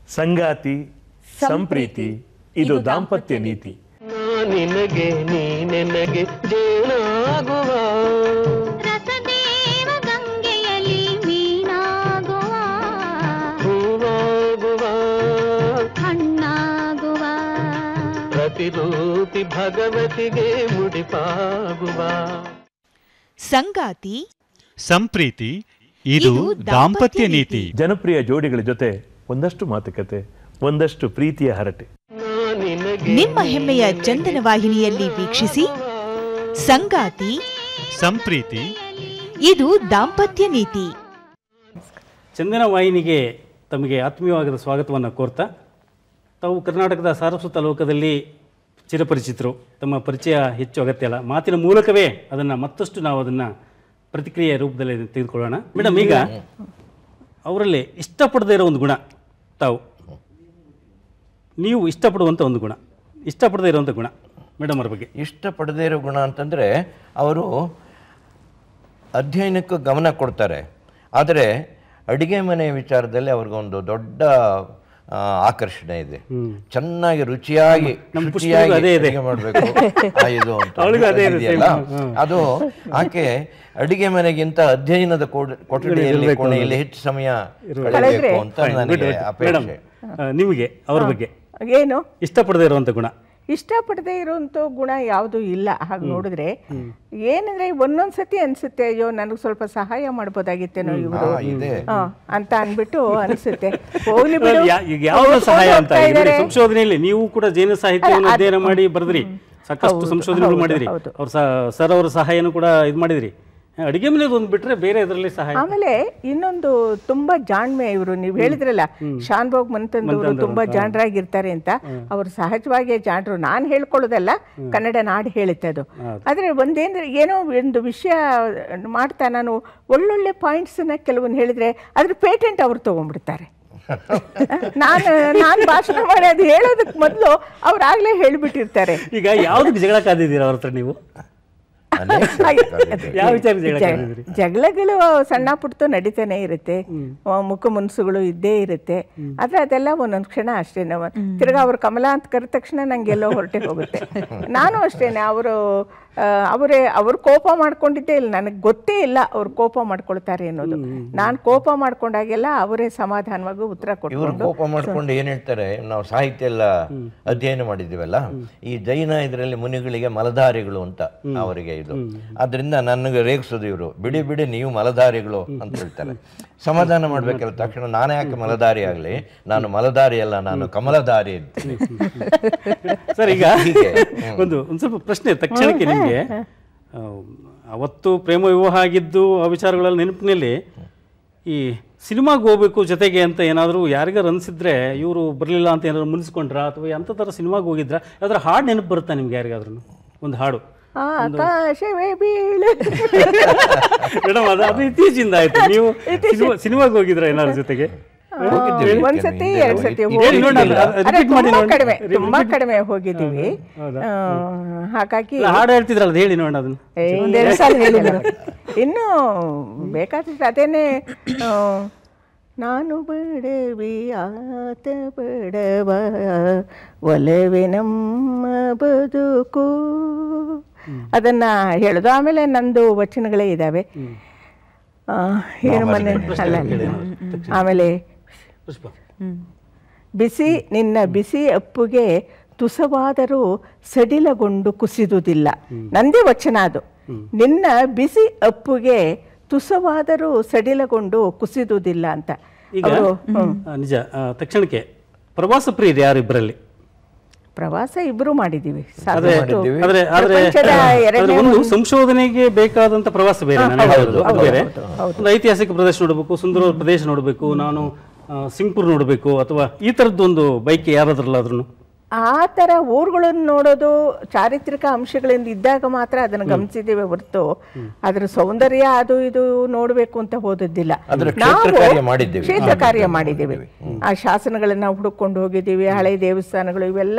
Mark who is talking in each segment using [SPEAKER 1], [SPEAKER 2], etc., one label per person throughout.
[SPEAKER 1] ಸಂಗಾತಿ ಸಂಪ್ರೀತಿ ಇದು ದಾಂಪತ್ಯ ನೀತಿ
[SPEAKER 2] ನಾ ನಿನಗೆ ನೀ ನನಗೆ ಜೇನಾಗುವ
[SPEAKER 3] ರಸದೇವ ಗಂಗೆಯಲ್ಲಿ ಮೀನಾಗುವ
[SPEAKER 2] ಹೂವಾಗುವ
[SPEAKER 3] ಹಣ್ಣಾಗುವ
[SPEAKER 2] ಪ್ರತಿರೂಪಿ ಭಗವತಿಗೆ ಮುಡಿಪಾಗುವ
[SPEAKER 4] ಸಂಗಾತಿ
[SPEAKER 5] ಸಂಪ್ರೀತಿ ಇದು ದಾಂಪತ್ಯ ನೀತಿ
[SPEAKER 1] ಜನಪ್ರಿಯ ಜೋಡಿಗಳ ಜೊತೆ ಒಂದಷ್ಟು ಮಾತುಕತೆ ಒಂದಷ್ಟು ಪ್ರೀತಿಯ ಹರಟೆ
[SPEAKER 2] ನಾ ನಿನಗೆ
[SPEAKER 4] ನಿಮ್ಮ ಹೆಮ್ಮೆಯ ಚಂದನ ವಾಹಿನಿಯಲ್ಲಿ ವೀಕ್ಷಿಸಿ ಸಂಗಾತಿ
[SPEAKER 5] ಸಂಪ್ರೀತಿ
[SPEAKER 4] ಇದು ದಾಂಪತ್ಯ ನೀತಿ
[SPEAKER 6] ಚಂದನ ವಾಹಿನಿಗೆ ತಮಗೆ ಆತ್ಮೀಯವಾದ ಸ್ವಾಗತವನ್ನು ಕೋರ್ತಾ ತಾವು ಕರ್ನಾಟಕದ ಸಾರಸ್ವತ ಲೋಕದಲ್ಲಿ ಚಿರಪರಿಚಿತರು ತಮ್ಮ ಪರಿಚಯ ಹೆಚ್ಚು ಅಗತ್ಯ ಅಲ್ಲ ಮಾತಿನ ಮೂಲಕವೇ ಅದನ್ನು ಮತ್ತಷ್ಟು ನಾವು ಅದನ್ನು ಪ್ರತಿಕ್ರಿಯೆ ರೂಪದಲ್ಲಿ ತೆಗೆದುಕೊಳ್ಳೋಣ ಮೇಡಮ್ ಈಗ ಅವರಲ್ಲಿ ಇಷ್ಟಪಡದೇ ಇರೋ ಒಂದು ಗುಣ ತಾವು ನೀವು ಇಷ್ಟಪಡುವಂಥ ಒಂದು ಗುಣ ಇಷ್ಟಪಡದೇ ಇರುವಂಥ ಗುಣ ಮೇಡಮ್ ಅವ್ರ ಬಗ್ಗೆ
[SPEAKER 7] ಇಷ್ಟಪಡದೇ ಇರೋ ಗುಣ ಅಂತಂದರೆ ಅವರು ಅಧ್ಯಯನಕ್ಕೂ ಗಮನ ಕೊಡ್ತಾರೆ ಆದರೆ ಅಡಿಗೆ ಮನೆ ವಿಚಾರದಲ್ಲಿ ಅವ್ರಿಗೊಂದು ದೊಡ್ಡ ಆ, ಆಕರ್ಷಣೆ ಇದೆ ಚೆನ್ನಾಗಿ ರುಚಿಯಾಗಿ
[SPEAKER 6] ನಮ್ಮ
[SPEAKER 7] ಶುಚಿಯಾಗಿ
[SPEAKER 6] ಪುಷ್ಪನಿಗೂ ಅದೇ ಇದೆ.
[SPEAKER 7] ಅಡಿಗೆ ಮಾಡಬೇಕು ಇದು ಅಂತ
[SPEAKER 6] ಅವಳಿಗೂ ಅದೇ ಇದೆ,
[SPEAKER 7] ಇದೆಯಲ್ಲ,
[SPEAKER 6] same.
[SPEAKER 7] ಅದು ಆಕೆ ಅಡಿಗೆ ಮನೆಗಿಂತ ಅಧ್ಯಯನದ ಕೋಡ್- ಕೊಠಡಿಯಲ್ಲಿ ಕೋಣೆಯಲ್ಲಿ ಹೆಚ್ಚು ಸಮಯ ಕಳೆಯಬೇಕು ಅಂತ ನನಗೆ
[SPEAKER 6] ಮೇಡಮ್
[SPEAKER 7] ಅಪೇಕ್ಷೆ
[SPEAKER 6] ನಿಮಗೆ ಅವ್ರ ಬಗ್ಗೆ
[SPEAKER 8] ಏನು
[SPEAKER 6] ಇಷ್ಟಪಡದೇ ಇರುವಂಥ ಗುಣ
[SPEAKER 8] ಇಷ್ಟಪಡದೇ ಇರುವಂಥ ಗುಣ ಯಾವುದು ಇಲ್ಲ ಹಾಗೆ ನೋಡಿದ್ರೆ ಏನಂದ್ರೆ ಒಂದೊಂದ್ ಸತಿ ಅನ್ಸುತ್ತೆ ಅಯ್ಯೋ ನನಗೆ ಸ್ವಲ್ಪ ಸಹಾಯ ಮಾಡ್ಬೋದಾಗಿತ್ತೇನೋ ಇವರು
[SPEAKER 7] ಇದೆ.
[SPEAKER 8] ಅಂತ ಅನ್ಬಿಟ್ಟು ಅನ್ಸುತ್ತೆ ಹೋಗ್ಲಿ ಬಿಡು
[SPEAKER 6] ಯಾ- ಈಗ ಯಾವ
[SPEAKER 8] ಅವ್ರು
[SPEAKER 6] ಸಹಾಯ
[SPEAKER 8] ಓದ್ತಾ
[SPEAKER 6] ಅಂತ ಈಗ ನೋಡಿ,
[SPEAKER 8] ಇದ್ದಾರೆ.
[SPEAKER 6] ಸಂಶೋಧನೆಯಲ್ಲಿ ನೀವು ಕೂಡ ಜೈನ ಸಾಹಿತ್ಯವನ್ನು ಅಧ್ಯಯನ ಮಾಡಿ ಬರೆದ್ರಿ ಸಾಕಷ್ಟು
[SPEAKER 8] ಹೌದು,
[SPEAKER 6] ಸಂಶೋಧನೆಗಳು
[SPEAKER 8] ಹೌದು,
[SPEAKER 6] ಮಾಡಿದ್ರಿ
[SPEAKER 8] ಹೌದು.
[SPEAKER 6] ಅವ್ರ ಸರ್ ಅವರ ಸಹಾಯನೂ ಕೂಡ ಇದು ಮಾಡಿದ್ರಿ ಅಡಿಗೆ ಮನೆದು ಒಂದು ಬಿಟ್ರೆ ಬೇರೆ ಇದರಲ್ಲಿ ಸಹಾಯ
[SPEAKER 8] ಆಮೇಲೆ ಇನ್ನೊಂದು ತುಂಬಾ ಜಾಣ್ಮೆ ಇವರು ನೀವು ಹೇಳಿದ್ರಲ್ಲ ಶಾನ್ಭೋಗ್ ಮಂತಂದವರು ತುಂಬಾ ಜಾಣರಾಗಿರ್ತಾರೆ ಅಂತ ಅವರು ಸಹಜವಾಗಿ ಜಾಣರು ನಾನು ಹೇಳ್ಕೊಳ್ಳೋದಲ್ಲ ಕನ್ನಡ ನಾಡು ಹೇಳುತ್ತೆ ಅದು ಆದ್ರೆ ಒಂದೇಂದ್ರೆ ಏನೋ ಒಂದು ವಿಷಯ ಮಾಡ್ತಾ ನಾನು ಒಳ್ಳೊಳ್ಳೆ ಪಾಯಿಂಟ್ಸನ್ನ ಕೆಲವೊಂದು ಹೇಳಿದ್ರೆ ಅದ್ರ ಪೇಟೆಂಟ್ ಅವ್ರು ತಗೊಂಡ್ಬಿಡ್ತಾರೆ ನಾನು ನಾನು ಭಾಷಣ ಮಾಡಿ ಅದು ಹೇಳೋದಕ್ಕೆ ಮೊದಲು ಅವ್ರು ಆಗ್ಲೇ ಹೇಳ್ಬಿಟ್ಟಿರ್ತಾರೆ
[SPEAKER 6] ಈಗ ಯಾವ್ದಕ್ಕೆ ಜಗಳ ಕಾದಿದ್ದೀರಾ ಅವ್ರ ಹತ್ರ ನೀವು
[SPEAKER 7] ಅನೇಕ ಸಾಧ್ಯತೆಗಳಿದೆ.
[SPEAKER 6] ಯಾವ ವಿಚಾರ ಜಗಳ
[SPEAKER 8] ಜ-
[SPEAKER 6] ಕಾದಿದ್ದೀರಿ
[SPEAKER 8] ಜಗಳಗಳು ಸಣ್ಣ ಪುಟ್ಟು ನಡೀತಾನೆ ಇರುತ್ತೆ ಆ, ಮುಖ ಮುನ್ಸುಗಳು ಇದ್ದೇ ಇರುತ್ತೆ ಆದ್ರೆ ಅದೆಲ್ಲ ಒಂದೊಂದು ಕ್ಷಣ ಅಷ್ಟೇ ನಾವು ತಿರ್ಗಾ ಅವ್ರು ಕಮಲ ಅಂತ ಕರೆದ ತಕ್ಷಣ ನಂಗೆ ಎಲ್ಲೋ ಹೊರಟೆ ಹೋಗುತ್ತೆ ನಾನು ಅಷ್ಟೇನೆ ಅವರು ಅವರೇ ಅವ್ರು ಕೋಪ ಮಾಡ್ಕೊಂಡಿದ್ದೇ ಇಲ್ಲ ನನಗೆ ಗೊತ್ತೇ ಇಲ್ಲ ಅವ್ರು ಕೋಪ ಮಾಡ್ಕೊಳ್ತಾರೆ ಅನ್ನೋದು ನಾನು ಕೋಪ ಮಾಡ್ಕೊಂಡಾಗೆಲ್ಲ ಅವರೇ ಸಮಾಧಾನವಾಗಿ ಉತ್ತರ
[SPEAKER 7] ಇವರು
[SPEAKER 8] ಕೊಟ್ಕೊಂಡು
[SPEAKER 7] ಕೋಪ ಮಾಡ್ಕೊಂಡು ಏನ್ ಹೇಳ್ತಾರೆ ನಾವು ಸಾಹಿತ್ಯ ಎಲ್ಲ ಅಧ್ಯಯನ ಮಾಡಿದ್ದೀವಲ್ಲ ಈ ಜೈನ ಇದರಲ್ಲಿ ಮುನಿಗಳಿಗೆ ಮಲಧಾರಿಗಳು ಅಂತ ಅವರಿಗೆ ಇದು ಆದ್ರಿಂದ ನನಗೆ ರೇಗಿಸೋದು ಇವರು ಬಿಡಿ ಬಿಡಿ ನೀವು ಮಲಧಾರಿಗಳು ಅಂತ ಹೇಳ್ತಾರೆ ಸಮಾಧಾನ ಮಾಡ್ಬೇಕಲ್ಲ ತಕ್ಷಣ ನಾನೇ ಯಾಕೆ ಮಲಧಾರಿ ಆಗ್ಲಿ ನಾನು ಮಲಧಾರಿ ಅಲ್ಲ ನಾನು ಕಮಲಧಾರಿ ಅಂತ.
[SPEAKER 6] ಸರ್ ಈಗ
[SPEAKER 7] ಹೀಗೆ.
[SPEAKER 6] ಒಂದು ಒಂದು ಸ್ವಲ್ಪ ಪ್ರಶ್ನೆ ತಕ್ಷಣಕ್ಕೆ ನಿಮಗೆ ಆ, ಅವತ್ತು ಪ್ರೇಮ ವಿವಾಹ ಆಗಿದ್ದು ಆ ವಿಚಾರಗಳೆಲ್ಲ ನೆನಪಿನಲ್ಲಿ ಈ ಸಿನಿಮಾಗೆ ಹೋಗ್ಬೇಕು ಜೊತೆಗೆ ಅಂತ ಏನಾದರೂ ಯಾರಿಗಾರು ಅನಿಸಿದ್ರೆ ಇವರು ಬರಲಿಲ್ಲ ಅಂತ ಏನಾದ್ರು ಮುನಿಸ್ಕೊಂಡ್ರಾ ಅಥವಾ ಅಂಥ ಥರ ಸಿನಿಮಾಗೆ ಹೋಗಿದ್ರಾ ಯಾವ್ದಾರು ಹಾಡು ನೆನಪು ಬರುತ್ತಾ ನಿಮ್ಗೆ ಯಾರಿಗಾದ್ರೂ ಒಂದು ಹಾಡು
[SPEAKER 8] ಆಕಾಶವೇ ಬೀಳು
[SPEAKER 6] ಮೇಡಮ್ ಅದು ಅದು ಇತ್ತೀಚಿಂದ ಆಯ್ತು ನೀವು ಸಿನಿಮಾ ಸಿನಿಮಾಗೆ ಹೋಗಿದ್ರ ಏನಾದ್ರು ಜೊತೆಗೆ
[SPEAKER 7] ಹೋಗಿದ್ದೀವಿ.
[SPEAKER 8] ಒಂದ್ಸತಿ
[SPEAKER 7] ಹಿಂದೆ
[SPEAKER 8] ಎರಡ್ ಸತಿ
[SPEAKER 7] ಹೋಗಿ-
[SPEAKER 6] ಹೇಳಿ ನೋಡೋಣ,
[SPEAKER 8] ಹೋಗಿದ್ದೀವಿ.
[SPEAKER 6] ಅದು
[SPEAKER 8] ಅರೆ,
[SPEAKER 6] repeat ಮಾಡಿ
[SPEAKER 8] ತುಂಬಾ
[SPEAKER 6] ನೋಡಿ.
[SPEAKER 8] ಕಡಿಮೆ
[SPEAKER 6] Repeat
[SPEAKER 8] ತುಂಬಾ ಕಡಿಮೆ ಹೋಗಿದ್ದೀವಿ ಆ, ಹಾಗಾಗಿ
[SPEAKER 6] ಇಲ್ಲ, ಹಾಡು ಹೇಳ್ತಿದ್ರಲ್ಲ ಅದು ಹೇಳಿ ನೋಡೋಣ ಅದನ್ನ
[SPEAKER 8] ಏ, ಇಲ್ಲ. ಇನ್ನು ಬೇಕಾದಷ್ಟು ಅದೇನೆ ಆ, ನಾನು ಬಡವಿ ಆತ ಬಡವ ಒಲವೆ ನಮ್ಮ ಬದುಕು ಅದನ್ನ ಹೇಳೋದು ಆಮೇಲೆ ನಂದು ವಚನಗಳೇ ಇದ್ದಾವೆ ಆ, ಏನು ಮನೆ ಅಲ್ಲ ಅಲ್ಲ. ಆಮೇಲೆ
[SPEAKER 6] ಪುಷ್ಪ
[SPEAKER 8] ಬಿಸಿ ನಿನ್ನ ಬಿಸಿ ಅಪ್ಪುಗೆ ತುಸವಾದರೂ ಸಡಿಲಗೊಂಡು ಕುಸಿದುದಿಲ್ಲ ನಂದೇ ವಚನ ಅದು ನಿನ್ನ ಬಿಸಿ ಅಪ್ಪುಗೆ ತುಸವಾದರೂ ಸಡಿಲಗೊಂಡು ಕುಸಿದುವುದಿಲ್ಲ ಅಂತ
[SPEAKER 6] ಈಗ
[SPEAKER 8] ಅವರು
[SPEAKER 6] ಆ, ನಿಜ ಆ, ತಕ್ಷಣಕ್ಕೆ ಪ್ರವಾಸ ಪ್ರಿಯರು ಯಾರು ಇಬ್ಬರಲ್ಲಿ
[SPEAKER 8] ಪ್ರವಾಸ ಇಬ್ರು ಮಾಡಿದೀವಿ
[SPEAKER 6] ಆದ್ರೆ
[SPEAKER 8] ಸಾಕಷ್ಟು
[SPEAKER 6] ಆದ್ರೆ ಆದ್ರೆ
[SPEAKER 8] ಪ್ರಪಂಚದ
[SPEAKER 6] ಆದ್ರೆ
[SPEAKER 8] ಎರಡನೇ
[SPEAKER 6] ಒಂದು ಸಂಶೋಧನೆಗೆ ಬೇಕಾದಂತ ಪ್ರವಾಸ ಬೇರೆ ನಾನು ಹೇಳಿರೋದು. ಅದು ಬೇರೆ ಒಂದು ಐತಿಹಾಸಿಕ ಪ್ರದೇಶ ನೋಡಬೇಕು ಸುಂದರ ಪ್ರದೇಶ ನೋಡಬೇಕು ನಾನು ಆ, ಸಿಂಗ್ಪುರ್ ನೋಡಬೇಕು ಅಥವಾ ಈ ತರದ್ದು ಒಂದು ಬೈಕ್ ಯಾರಾದ್ರಲ್ಲ ಅದ್ರೂ
[SPEAKER 8] ಆ ಥರ ಊರುಗಳನ್ನು ನೋಡೋದು ಚಾರಿತ್ರಿಕ ಅಂಶಗಳಿಂದ ಇದ್ದಾಗ ಮಾತ್ರ ಅದನ್ನು ಗಮನಿಸಿದ್ದೇವೆ ಹೊರತು ಅದ್ರ ಸೌಂದರ್ಯ ಅದು ಇದು ನೋಡಬೇಕು ಅಂತ ಹೋದದ್ದಿಲ್ಲ
[SPEAKER 7] ಅದ್ರ ಕ್ಷೇತ್ರ ಕಾರ್ಯ ಮಾಡಿದ್ದೇವೆ.
[SPEAKER 8] ಕ್ಷೇತ್ರ ಕಾರ್ಯ ಮಾಡಿದ್ದೇವೆ ಆ ಶಾಸನಗಳನ್ನ ಹುಡುಕೊಂಡು ಹೋಗಿದ್ದೀವಿ ಹಳೆ ದೇವಸ್ಥಾನಗಳು ಇವೆಲ್ಲ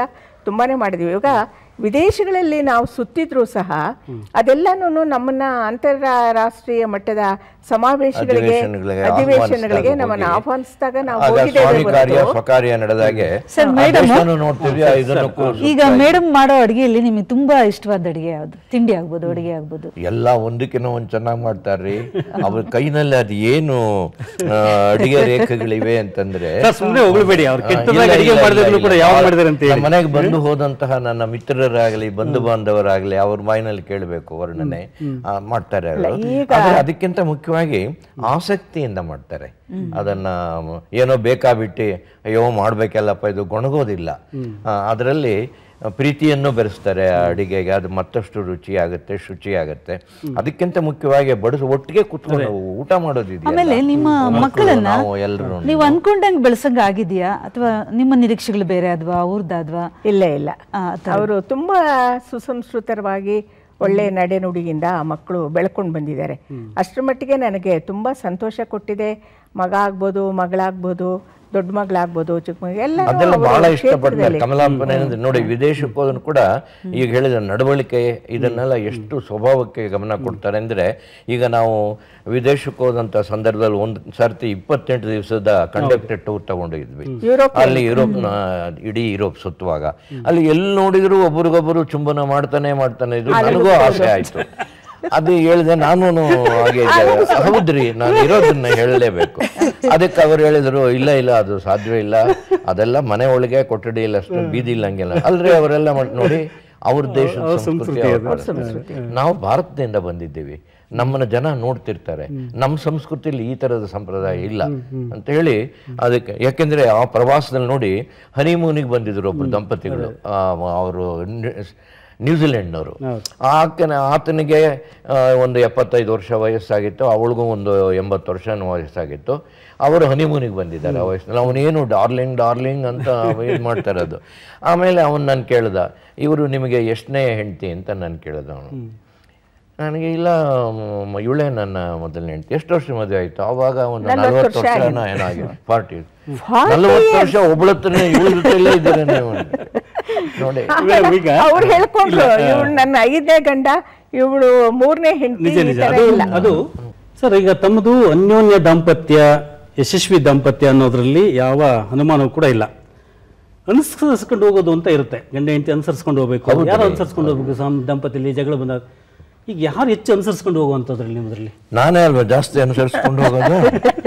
[SPEAKER 8] ತುಂಬಾನೇ ಮಾಡಿದೀವಿ ಇವಾಗ ವಿದೇಶಗಳಲ್ಲಿ ನಾವು ಸುತ್ತಿದ್ರೂ ಸಹ ಅದೆಲ್ಲನೂ ನಮ್ಮನ್ನ ಅಂತಾರಾಷ್ಟ್ರೀಯ ಮಟ್ಟದ ಸಮಾವೇಶಗಳಿಗೆ
[SPEAKER 7] ಅಧಿವೇಶನಗಳಿಗೆ
[SPEAKER 8] ಅಧಿವೇಶನಗಳಿಗೆ
[SPEAKER 7] ಆಹ್ವಾನಿಸಿದಾಗ
[SPEAKER 8] ನಮ್ಮನ್ನ
[SPEAKER 7] ಹೋಗಿ.
[SPEAKER 8] ಆಹ್ವಾನಿಸಿದಾಗ ನಾವು
[SPEAKER 7] ಆಗ
[SPEAKER 8] ಹೋಗಿದ್ದೇವೆ
[SPEAKER 7] ಸ್ವಾಮಿ ಕಾರ್ಯ
[SPEAKER 8] ಹೊರತು
[SPEAKER 7] ಸ್ವಕಾರ್ಯ ನಡೆದಾಗೆ
[SPEAKER 9] ಸರ್,
[SPEAKER 7] ಆ
[SPEAKER 9] ಮೇಡಮ್.
[SPEAKER 7] ದೇಶನೂ ನೋಡ್ತೀವಿ ಆ ಇದನ್ನು ಕೂ-
[SPEAKER 9] ಈಗ ಮೇಡಮ್ ಮಾಡೋ ಅಡಿಗೆಯಲ್ಲಿ ನಿಮಗೆ ತುಂಬಾ ಇಷ್ಟವಾದ ಅಡಿಗೆ ಯಾವುದು ತಿಂಡಿ ಆಗ್ಬೋದು ಅಡಿಗೆ ಆಗ್ಬೋದು
[SPEAKER 7] ಎಲ್ಲ ಒಂದಕ್ಕಿಂತ ಒಂದ್ ಚೆನ್ನಾಗಿ ಮಾಡ್ತಾರ್ರಿ ಅವ್ರ ಕೈನಲ್ಲಿ ಅದು ಏನು ಆ, ಅಡಿಗೆ ರೇಖೆಗಳಿವೆ ಅಂತಂದ್ರೆ
[SPEAKER 6] ಸರ್, ಸುಮ್ನೆ ಹೊಗಳ್ಬೇಡಿ. ಅವ್ರು
[SPEAKER 7] ಆ,
[SPEAKER 6] ಕೆಟ್ಟದಾಗಿ
[SPEAKER 7] ಇಲ್ಲ,
[SPEAKER 6] ಅಡಿಗೆ
[SPEAKER 7] ಇಲ್ಲ,
[SPEAKER 6] ಮಾಡಿದಾಗ್ಲೂ
[SPEAKER 7] ಇಲ್ಲ,
[SPEAKER 6] ಕೂಡ
[SPEAKER 7] ಇಲ್ಲ.
[SPEAKER 6] ಯಾವಾಗ ಮಾಡಿದಾರೆ ಅಂತ ಹೇಳಿ.
[SPEAKER 7] ನಮ್ಮ ಮನೆಗೆ ಬಂದು ಹೋದಂತಹ ನನ್ನ ಮಿತ್ರರಾಗಲಿ ಬಂಧು ಬಾಂಧವರಾಗಲಿ ಅವ್ರ ಬಾಯಿನಲ್ಲಿ ಕೇಳಬೇಕು ವರ್ಣನೆ ಆ, ಮಾಡ್ತಾರೆ ಅವರು ಆದ್ರೆ ಅದಕ್ಕಿಂತ ಮುಖ್ಯವಾಗಿ ಆಸಕ್ತಿಯಿಂದ ಮಾಡ್ತಾರೆ ಅದನ್ನ ಮ್, ಏನೋ ಬೇಕಾಬಿಟ್ಟು ಅಯ್ಯೋ ಮಾಡ್ಬೇಕಲ್ಲಪ್ಪ ಇದು ಗೊಣಗೋದಿಲ್ಲ ಅದರಲ್ಲಿ ಪ್ರೀತಿಯನ್ನು ಬೆರೆಸ್ತಾರೆ ಆ ಅಡಿಗೆಗೆ ಅದು ಮತ್ತಷ್ಟು ರುಚಿ ಆಗುತ್ತೆ ಶುಚಿ ಆಗುತ್ತೆ ಅದಕ್ಕಿಂತ ಮುಖ್ಯವಾಗಿ ಬಡಿಸ್ ಒಟ್ಟಿಗೆ ಕುತ್ಕೊಂಡು ಊಟ ಮಾಡೋದಿದೆಯಲ್ಲ,
[SPEAKER 9] ಆಮೇಲೆ ನಿಮ್ಮ
[SPEAKER 7] ಮಕ್ಕಳು,
[SPEAKER 9] ಮಕ್ಕಳನ್ನ
[SPEAKER 7] ನಾವು ಎಲ್ಲರೂ
[SPEAKER 9] ನೀವು ಅನ್ಕೊಂಡಂಗೆ ಬೆಳ್ಸಂಗ ಆಗಿದೆಯಾ ಅಥವಾ ನಿಮ್ಮ ನಿರೀಕ್ಷೆಗಳು ಬೇರೆ ಆದ್ವಾ ಅವ್ರದ್ದಾದ್ವಾ
[SPEAKER 8] ಇಲ್ಲ ಇಲ್ಲ
[SPEAKER 9] ಆ, ಆ ಥರ.
[SPEAKER 8] ಅವರು ತುಂಬಾ ಸುಸಂಸ್ಕೃತವಾಗಿ ಒಳ್ಳೆ ನಡೆನುಡಿಯಿಂದ ಆ ಮಕ್ಕಳು ಬೆಳ್ಕೊಂಡು ಬಂದಿದ್ದಾರೆ ಅಷ್ಟರ ಮಟ್ಟಿಗೆ ನನಗೆ ತುಂಬಾ ಸಂತೋಷ ಕೊಟ್ಟಿದೆ ಮಗ ಆಗ್ಬೋದು ಮಗಳಾಗ್ಬೋದು ದೊಡ್ಡ ಮಗಳಾಗ್ಬೋದು ಚಿಕ್ಕ ಮಗ ಎಲ್ಲ
[SPEAKER 7] ಅದೆಲ್ಲ ಬಹಳ ಇಷ್ಟಪಡ್ತಾರೆ ಕಮಲಾಪನ ಏನಂದ್ರೆ ನೋಡಿ ವಿದೇಶಕ್ಕೆ ಹೋದ್ರು ಕೂಡ ಈಗ ಹೇಳಿದ ನಡವಳಿಕೆ ಇದನ್ನೆಲ್ಲ ಎಷ್ಟು ಸ್ವಭಾವಕ್ಕೆ ಗಮನ ಕೊಡ್ತಾರೆ ಅಂದ್ರೆ ಈಗ ನಾವು ವಿದೇಶಕ್ಕೆ ಹೋದಂತ ಸಂದರ್ಭದಲ್ಲಿ ಒಂದು ಸರ್ತಿ ಇಪ್ಪತ್ತೆಂಟು ದಿವಸದ ಕಂಡಕ್ಟೆಡ್ ಟೂರ್ ತಗೊಂಡಿದ್ವಿ ಅಲ್ಲಿ ಯುರೋಪ್ ಇಡೀ ಯುರೋಪ್ ಸುತ್ತುವಾಗ ಅಲ್ಲಿ ಎಲ್ಲಿ ನೋಡಿದ್ರು ಒಬ್ರಿಗೊಬ್ಬರು ಚುಂಬನ ಮಾಡ್ತಾನೆ ಮಾಡ್ತಾನೆ ಇದು ನನಗೂ ಆಸೆ ಆಯ್ತು ಅದು ಹೇಳಿದೆ ನಾನು ಹಾಗೆ ಇದ್ದೆ. ಹೌದ್ರಿ ನಾನು ಇರೋದನ್ನ ಹೇಳಲೇಬೇಕು ಅದಕ್ಕೆ ಅವ್ರು ಹೇಳಿದ್ರು ಇಲ್ಲ ಇಲ್ಲ ಅದು ಸಾಧ್ಯವೇ ಇಲ್ಲ ಅದೆಲ್ಲ ಮನೆ ಒಳಗೆ ಕೊಠಡಿ ಇಲ್ಲ ಅಷ್ಟು ಬೀದಿ ಇಲ್ಲ ಹಂಗೆಲ್ಲ ಅಲ್ರಿ ಅವರೆಲ್ಲ ಮಾಡ್- ನೋಡಿ ಅವ್ರ ದೇಶದ ಸಂಸ್ಕೃತಿ ಅವ್ರ ಭಾರತ. ನಾವು ಭಾರತದಿಂದ ಬಂದಿದ್ದೀವಿ ನಮ್ಮನ್ನ ಜನ ನೋಡ್ತಿರ್ತಾರೆ ನಮ್ಮ ಸಂಸ್ಕೃತಿಯಲ್ಲಿ ಈ ತರದ ಸಂಪ್ರದಾಯ ಇಲ್ಲ ಅಂತ ಹೇಳಿ ಅದಕ್ಕೆ ಯಾಕೆಂದ್ರೆ ಆ ಪ್ರವಾಸದಲ್ಲಿ ನೋಡಿ ಹನಿಮೂನಿಗೆ ಬಂದಿದ್ರು ಒಬ್ರು ದಂಪತಿಗಳು ಅವರು ನ್ಯೂಜಿಲೆಂಡ್ನವರು ಆತನ ಆತನಿಗೆ ಆ, ಒಂದು ಎಪ್ಪತ್ತೈದು ವರ್ಷ ವಯಸ್ಸಾಗಿತ್ತು ಅವಳಿಗೂ ಒಂದು ಎಂಬತ್ತು ವರ್ಷ ವಯಸ್ಸಾಗಿತ್ತು ಅವರು ಹನಿಮೂನಿಗೆ ಬಂದಿದ್ದಾರೆ ಆ ವಯಸ್ಸಿನಲ್ಲಿ ಅವನೇನು ಡಾರ್ಲಿಂಗ್ ಡಾರ್ಲಿಂಗ್ ಅಂತ ಇದು ಮಾಡ್ತಾರೆ ಅದು ಆಮೇಲೆ ಅವನು ನಾನು ಕೇಳ್ದ ಇವರು ನಿಮಗೆ ಎಷ್ಟನೇ ಹೆಂಡತಿ ಅಂತ ನಾನು ಕೇಳ್ದ ಅವನು ನನಗೆ ಇಲ್ಲ ಮ್, ಇವಳೇ ನನ್ನ ಮೊದಲನೇ ಹೆಂಡತಿ ಎಷ್ಟು ವರ್ಷ ಮದುವೆ ಆಯ್ತು ಆವಾಗ ಒಂದು ನಲ್ವತ್ತು ವರ್ಷ ಏನಾಗಿದೆ ಫಾರ್ಟಿ ನಲ್ವತ್ತು ವರ್ಷ ಒಬ್ಳತ್ರನೇ ಇವಳ ಜೊತೆಲೇ ಇದ್ದೀರ ನೀವು ನೋಡಿ
[SPEAKER 6] ಮೇಡಮ್, ಈಗ
[SPEAKER 8] ಅವ್ರು ಹೇಳ್ಕೊಂಡ್ರು ಇವಳು ನನ್ನ ಐದನೇ ಗಂಡ ಇವಳು ಮೂರನೇ ಹೆಂಡತಿ
[SPEAKER 6] ನಿಜ ನಿಜ ಅದು ಅದು ಸರ್ ಈಗ ತಮ್ಮದು ಅನ್ಯೋನ್ಯ ದಾಂಪತ್ಯ ಯಶಸ್ವಿ ದಾಂಪತ್ಯ ಅನ್ನೋದ್ರಲ್ಲಿ ಯಾವ ಅನುಮಾನವೂ ಕೂಡ ಇಲ್ಲ ಅನುಸರಿಸ್ಕೊಂಡು ಹೋಗೋದು ಅಂತ ಇರುತ್ತೆ ಗಂಡ ಹೆಂಡತಿ ಅನುಸರಿಸ್ಕೊಂಡು ಹೋಗ್ಬೇಕು ಯಾರು ಅನುಸರಿಸ್ಕೊಂಡು ಹೋಗ್ಬೇಕು ಸಂ ದಾಂಪತ್ಯದಲ್ಲಿ ಜಗಳ ಬಂದಾಗ ಈಗ ಯಾರು ಹೆಚ್ಚು ಅನುಸರಿಸ್ಕೊಂಡು ಹೋಗುವಂಥದ್ರಲ್ಲಿ ನಿಮ್ಮದ್ರಲ್ಲಿ
[SPEAKER 7] ನಾನೇ ಅಲ್ವಾ ಜಾಸ್ತಿ ಅನುಸರಿಸ್ಕೊಂಡು ಹೋಗೋದು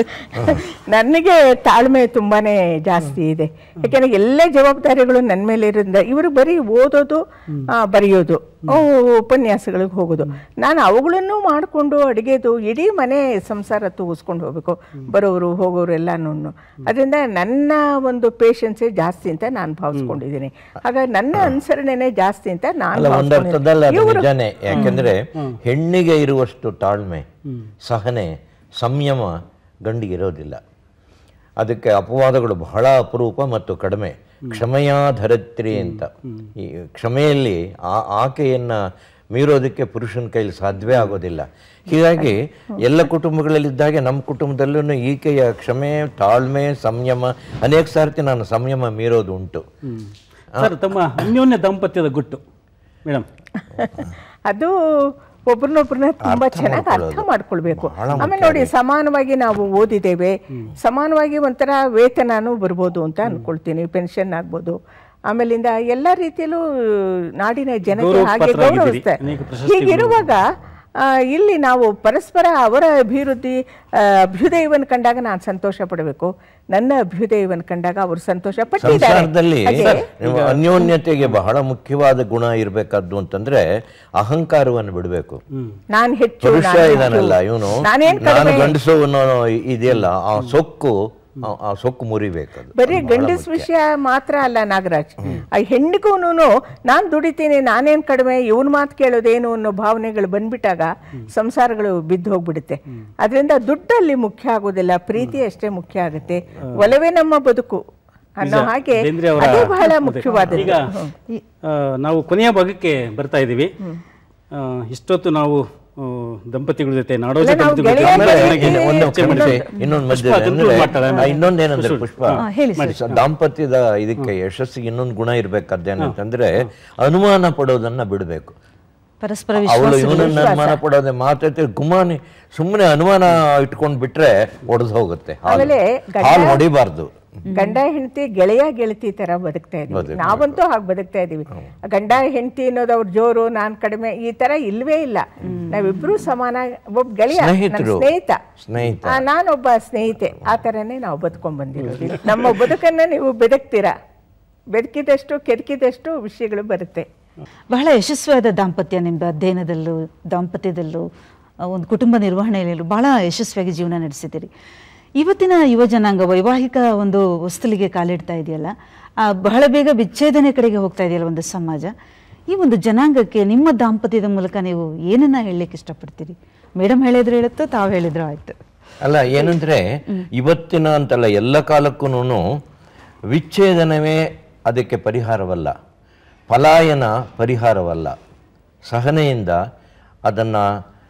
[SPEAKER 8] ನನಗೆ ತಾಳ್ಮೆ ತುಂಬಾನೇ ಜಾಸ್ತಿ ಇದೆ ಯಾಕೆಂದ್ರೆ ಎಲ್ಲ ಜವಾಬ್ದಾರಿಗಳು ನನ್ನ ಮೇಲೆ ಇರೋದ್ರಿಂದ ಇವರು ಬರೀ ಓದೋದು ಆ, ಬರೆಯೋದು ಅವು ಉಪನ್ಯಾಸಗಳಿಗೆ ಹೋಗೋದು ನಾನು ಅವುಗಳನ್ನು ಮಾಡಿಕೊಂಡು ಅಡುಗೆದು ಇಡೀ ಮನೆ ಸಂಸಾರ ತೂಗಿಸ್ಕೊಂಡು ಹೋಗ್ಬೇಕು ಬರೋರು ಹೋಗೋರು ಎಲ್ಲಾನು ಅದರಿಂದ ನನ್ನ ಒಂದು ಪೇಷನ್ಸೇ ಜಾಸ್ತಿ ಅಂತ ನಾನು ಭಾವಿಸ್ಕೊಂಡಿದ್ದೀನಿ ಹಾಗಾಗಿ ನನ್ನ ಅನುಸರಣೆನೇ ಜಾಸ್ತಿ ಅಂತ ನಾನು
[SPEAKER 7] ಅಲ್ಲ ಒಂದರ್ಥದಲ್ಲಿ ಅದು
[SPEAKER 8] ಇವ್ರು-
[SPEAKER 7] ನಿಜಾನೇ ಯಾಕೆಂದ್ರೆ ಹೆಣ್ಣಿಗೆ ಇರುವಷ್ಟು ತಾಳ್ಮೆ ಸಹನೆ ಸಂಯಮ ಗಂಡಿಗೆ ಇರೋದಿಲ್ಲ ಅದಕ್ಕೆ ಅಪವಾದಗಳು ಬಹಳ ಅಪರೂಪ ಮತ್ತು ಕಡಿಮೆ ಕ್ಷಮೆಯ ಧರಿತ್ರಿ ಅಂತ ಈ ಕ್ಷಮೆಯಲ್ಲಿ ಆ ಆಕೆಯನ್ನ ಮೀರೋದಕ್ಕೆ ಪುರುಷನ ಕೈಲಿ ಸಾಧ್ಯವೇ ಆಗೋದಿಲ್ಲ ಹೀಗಾಗಿ ಎಲ್ಲ ಕುಟುಂಬಗಳಲ್ಲಿದ್ದಾಗೆ ನಮ್ಮ ಕುಟುಂಬದಲ್ಲೂ ಈಕೆಯ ಕ್ಷಮೆ ತಾಳ್ಮೆ ಸಂಯಮ ಅನೇಕ ಸಾರ್ತಿ ನಾನು ಸಂಯಮ ಮೀರೋದು ಉಂಟು
[SPEAKER 6] ಸರ್ ತಮ್ಮ ಅನ್ಯೋನ್ಯ ದಾಂಪತ್ಯದ ಗುಟ್ಟು ಮೇಡಮ್
[SPEAKER 8] ಅದು ಒಬ್ರನ್ನೊಬ್ರನ್ನ ತುಂಬಾ ಚೆನ್ನಾಗಿ ಅರ್ಥ ಮಾಡ್ಕೊಳ್ಬೇಕು ಆಮೇಲೆ ನೋಡಿ ಸಮಾನವಾಗಿ ನಾವು ಓದಿದ್ದೇವೆ ಸಮಾನವಾಗಿ ಒಂಥರ ವೇತನನೂ ಬರ್ಬೋದು ಅಂತ ಅನ್ಕೊಳ್ತೀನಿ ಪೆನ್ಷನ್ ಆಗ್ಬೋದು ಆಮೇಲಿಂದ ಎಲ್ಲ ರೀತಿಯಲ್ಲೂ ನಾಡಿನ ಜನತೆ
[SPEAKER 6] ಗೌರವ
[SPEAKER 8] ಹಾಗೆ
[SPEAKER 6] ಪಾತ್ರರಾಗಿದ್ದೀರಿ.
[SPEAKER 8] ಗೌರವಿಸ್ತಾರೆ
[SPEAKER 6] ಅನೇಕ ಪ್ರಶಸ್ತಿಗಳು.
[SPEAKER 8] ಹೀಗಿರುವಾಗ ಆ, ಇಲ್ಲಿ ನಾವು ಪರಸ್ಪರ ಅವರ ಅಭಿವೃದ್ಧಿ ಆ, ಅಭ್ಯುದಯವನ್ನು ಕಂಡಾಗ ನಾನು ಸಂತೋಷ ಪಡಬೇಕು ನನ್ನ ಅಭ್ಯುದಯವನ್ನು ಕಂಡಾಗ ಅವರು ಸಂತೋಷ ಪಟ್ಟಿದ್ದಾರೆ
[SPEAKER 7] ಸಂಸಾರದಲ್ಲಿ
[SPEAKER 8] ಅದೇ.
[SPEAKER 7] ನೀವು ಅನ್ಯೋನ್ಯತೆಗೆ ಬಹಳ ಮುಖ್ಯವಾದ ಗುಣ ಇರಬೇಕಾದ್ದು ಅಂತಂದ್ರೆ ಅಹಂಕಾರವನ್ನು ಬಿಡಬೇಕು
[SPEAKER 8] ನಾನು ಹೆಚ್ಚು
[SPEAKER 7] ಪುರುಷ
[SPEAKER 8] ನಾನು ಹೆಚ್ಚು.
[SPEAKER 7] ಇದಾನಲ್ಲ ಇವನು
[SPEAKER 8] ನಾನೇನ್
[SPEAKER 7] ನಾನು
[SPEAKER 8] ಕಡಿಮೆ
[SPEAKER 7] ಗಂಡಸು ಅನ್ನೋ ಇದೆಯಲ್ಲ ಆ ಸೊಕ್ಕು ಆ- ಆ ಸೊಕ್ಕು ಮುರಿಬೇಕು ಅದು.
[SPEAKER 8] ಬರೀ
[SPEAKER 7] ಅದು ಬಹಳ
[SPEAKER 8] ಗಂಡಸ್
[SPEAKER 7] ಮುಖ್ಯ.
[SPEAKER 8] ವಿಷಯ ಮಾತ್ರ ಅಲ್ಲ ನಾಗರಾಜ್ ಆ ಹೆಣ್ಣಿಗೂ ನಾನ್ ದುಡಿತೀನಿ ನಾನೇನ್ ಕಡಿಮೆ ಇವನ್ ಮಾತು ಕೇಳೋದೇನು ಅನ್ನೋ ಭಾವನೆಗಳು ಬಂದ್ಬಿಟ್ಟಾಗ ಸಂಸಾರಗಳು ಬಿದ್ದು ಹೋಗ್ಬಿಡುತ್ತೆ ಅದರಿಂದ ದುಡ್ಡಲ್ಲಿ ಮುಖ್ಯ ಆಗೋದಿಲ್ಲ ಪ್ರೀತಿ ಅಷ್ಟೇ ಮುಖ್ಯ ಆಗುತ್ತೆ ಒಲವೇ ನಮ್ಮ ಬದುಕು ಅನ್ನೋ ಹಾಗೆ
[SPEAKER 6] ಬೇಂದ್ರೆ ಅವರ
[SPEAKER 8] ಅದೇ ಬಹಳ
[SPEAKER 6] ಅದೇ.
[SPEAKER 8] ಮುಖ್ಯವಾದದ್ದು
[SPEAKER 6] ಈಗ ಆ, ನಾವು ಕೊನೆಯ ಭಾಗಕ್ಕೆ ಬರ್ತಾ ಇದ್ದೀವಿ ಆ, ಇಷ್ಟೊತ್ತು ನಾವು ಆ, ದಂಪತಿಗಳ ಜೊತೆ ನಾಡೋ
[SPEAKER 8] ಇಲ್ಲ,
[SPEAKER 6] ಜೊತೆ
[SPEAKER 8] ನಾವು
[SPEAKER 6] ಬಗ್ಗೆ
[SPEAKER 8] ಗೆಳೆಯ
[SPEAKER 6] ತುಂಬಾ
[SPEAKER 8] ಗೆಳತಿ
[SPEAKER 6] ಚೆನ್ನಾಗಿ
[SPEAKER 7] ಇನ್ನು ಒಂದು
[SPEAKER 6] ಚರ್ಚೆ ಮಾಡಿದ್ವಿ.
[SPEAKER 7] ಇನ್ನೊಂದು
[SPEAKER 6] ಪುಷ್ಪ
[SPEAKER 7] ಮಧ್ಯೆ
[SPEAKER 6] ಅದನ್ನು
[SPEAKER 7] ಅಂದ್ರೆ
[SPEAKER 6] ಮಾಡ್ತಾಳೆ.
[SPEAKER 7] ಆ, ಇನ್ನೊಂದೇನಂದ್ರೆ ಪುಷ್ಪ
[SPEAKER 9] ಹಾ, ಹೇಳಿ ಸರ್
[SPEAKER 7] ಸ- ದಾಂಪತ್ಯದ ಇದಕ್ಕೆ ಯಶಸ್ಸಿಗೆ ಇನ್ನೊಂದು ಗುಣ ಇರ್ಬೇಕಾದ್ದೇನಂತಂದ್ರೆ ಅನುಮಾನ ಪಡೋದನ್ನ ಬಿಡಬೇಕು
[SPEAKER 9] ಪರಸ್ಪರ
[SPEAKER 7] ಅವಳು
[SPEAKER 9] ವಿಶ್ವಾಸ
[SPEAKER 7] ಇವನನ್ನ ಅನುಮಾನ ಪಡೋದೆ ಮಾತೈತೆ ಗುಮಾನಿ ಸುಮ್ಮನೆ ಅನುಮಾನ ಇಟ್ಕೊಂಡ್ ಬಿಟ್ರೆ ಒಡೆದು ಹೋಗುತ್ತೆ ಹಾಲು.
[SPEAKER 8] ಆಮೇಲೆ ಗಂಡ-
[SPEAKER 7] ಹಾಲು ಹೊಡಿಬಾರ್ದು
[SPEAKER 8] ಗಂಡ ಹೆಂಡತಿ ಗೆಳೆಯ ಗೆಳತಿ ತರ ಬದುಕ್ತಾ ಇದೀವಿ ನಾವಂತೂ ಹಾಗೆ ಬದುಕ್ತಾ ಇದೀವಿ ಗಂಡ ಹೆಂಡತಿ ಅನ್ನೋದು ಅವ್ರ ಜೋರು ನಾನ್ ಕಡಿಮೆ ಈ ತರ ಇಲ್ವೇ ಇಲ್ಲ ನಾವಿಬ್ರು ಸಮಾನ ಒಬ್ಬ ಗೆಳೆಯ ನನ್ನ
[SPEAKER 7] ಸ್ನೇಹಿತರು.
[SPEAKER 8] ಸ್ನೇಹಿತ
[SPEAKER 7] ಸ್ನೇಹಿತ
[SPEAKER 8] ಆ, ನಾನೊಬ್ಬ ಸ್ನೇಹಿತೆ ಆ ಥರನೇ ನಾವು ಬದುಕೊಂಡ್ ಬಂದಿರೋದು ಇಲ್ಲಿ. ನಮ್ಮ ಬದುಕನ್ನ ನೀವು ಬೆದಕ್ತೀರಾ ಬೆದಕಿದಷ್ಟು ಕೆದಕಿದಷ್ಟು ವಿಷಯಗಳು ಬರುತ್ತೆ
[SPEAKER 9] ಬಹಳ ಯಶಸ್ವಿಯಾದ ದಾಂಪತ್ಯ ನಿಮ್ಮ ಅಧ್ಯಯನದಲ್ಲೂ ದಾಂಪತ್ಯದಲ್ಲೂ ಆ, ಒಂದು ಕುಟುಂಬ ನಿರ್ವಹಣೆಯಲ್ಲೂ ಬಹಳ ಯಶಸ್ವಿಯಾಗಿ ಜೀವನ ನಡೆಸಿದ್ದೀರಿ ಇವತ್ತಿನ ಯುವ ಜನಾಂಗ ವೈವಾಹಿಕ ಒಂದು ಹೊಸ್ತಲಿಗೆ ಕಾಲಿಡ್ತಾ ಇದೆಯಲ್ಲ ಆ, ಬಹಳ ಬೇಗ ವಿಚ್ಛೇದನೆ ಕಡೆಗೆ ಹೋಗ್ತಾ ಇದೆಯಲ್ಲ ಒಂದು ಸಮಾಜ ಈ ಒಂದು ಜನಾಂಗಕ್ಕೆ ನಿಮ್ಮ ದಾಂಪತ್ಯದ ಮೂಲಕ ನೀವು ಏನನ್ನ ಹೇಳಲಿಕ್ಕೆ ಇಷ್ಟಪಡ್ತೀರಿ ಮೇಡಮ್ ಹೇಳಿದ್ರೆ ಹೇಳುತ್ತೋ ತಾವು ಹೇಳಿದ್ರು ಆಯ್ತು
[SPEAKER 7] ಅಲ್ಲ ಏನಂದ್ರೆ ಇವತ್ತಿನ ಅಂತಲ್ಲ ಎಲ್ಲ ಕಾಲಕ್ಕೂ ವಿಚ್ಛೇದನವೇ ಅದಕ್ಕೆ ಪರಿಹಾರವಲ್ಲ ಪಲಾಯನ ಪರಿಹಾರವಲ್ಲ ಸಹನೆಯಿಂದ ಅದನ್ನು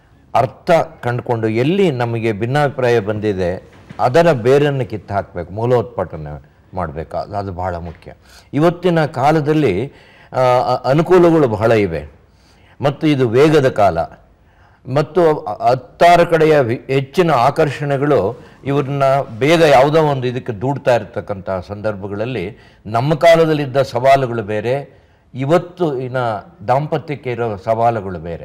[SPEAKER 7] ಅರ್ಥ ಕಂಡುಕೊಂಡು ಎಲ್ಲಿ ನಮಗೆ ಭಿನ್ನಾಭಿಪ್ರಾಯ ಬಂದಿದೆ ಅದರ ಬೇರನ್ನು ಕಿತ್ತು ಹಾಕಬೇಕು ಮೂಲೋತ್ಪಾಟನೆ ಮಾಡಬೇಕು ಅದು ಅದು ಬಹಳ ಮುಖ್ಯ ಇವತ್ತಿನ ಕಾಲದಲ್ಲಿ ಆ, ಅ- ಅನುಕೂಲಗಳು ಬಹಳ ಇವೆ ಮತ್ತು ಇದು ವೇಗದ ಕಾಲ ಮತ್ತು ಅ- ಹತ್ತಾರು ಕಡೆಯ ವಿ- ಹೆಚ್ಚಿನ ಆಕರ್ಷಣೆಗಳು ಇವ್ರನ್ನ ಬೇಗ ಯಾವುದೋ ಒಂದು ಇದಕ್ಕೆ ದೂಡ್ತಾ ಇರ್ತಕ್ಕಂಥ ಸಂದರ್ಭಗಳಲ್ಲಿ ನಮ್ಮ ಕಾಲದಲ್ಲಿದ್ದ ಸವಾಲುಗಳು ಬೇರೆ ಇವತ್ತು ಇನ್ನ ದಾಂಪತ್ಯಕ್ಕೆ ಇರೋ ಸವಾಲುಗಳು ಬೇರೆ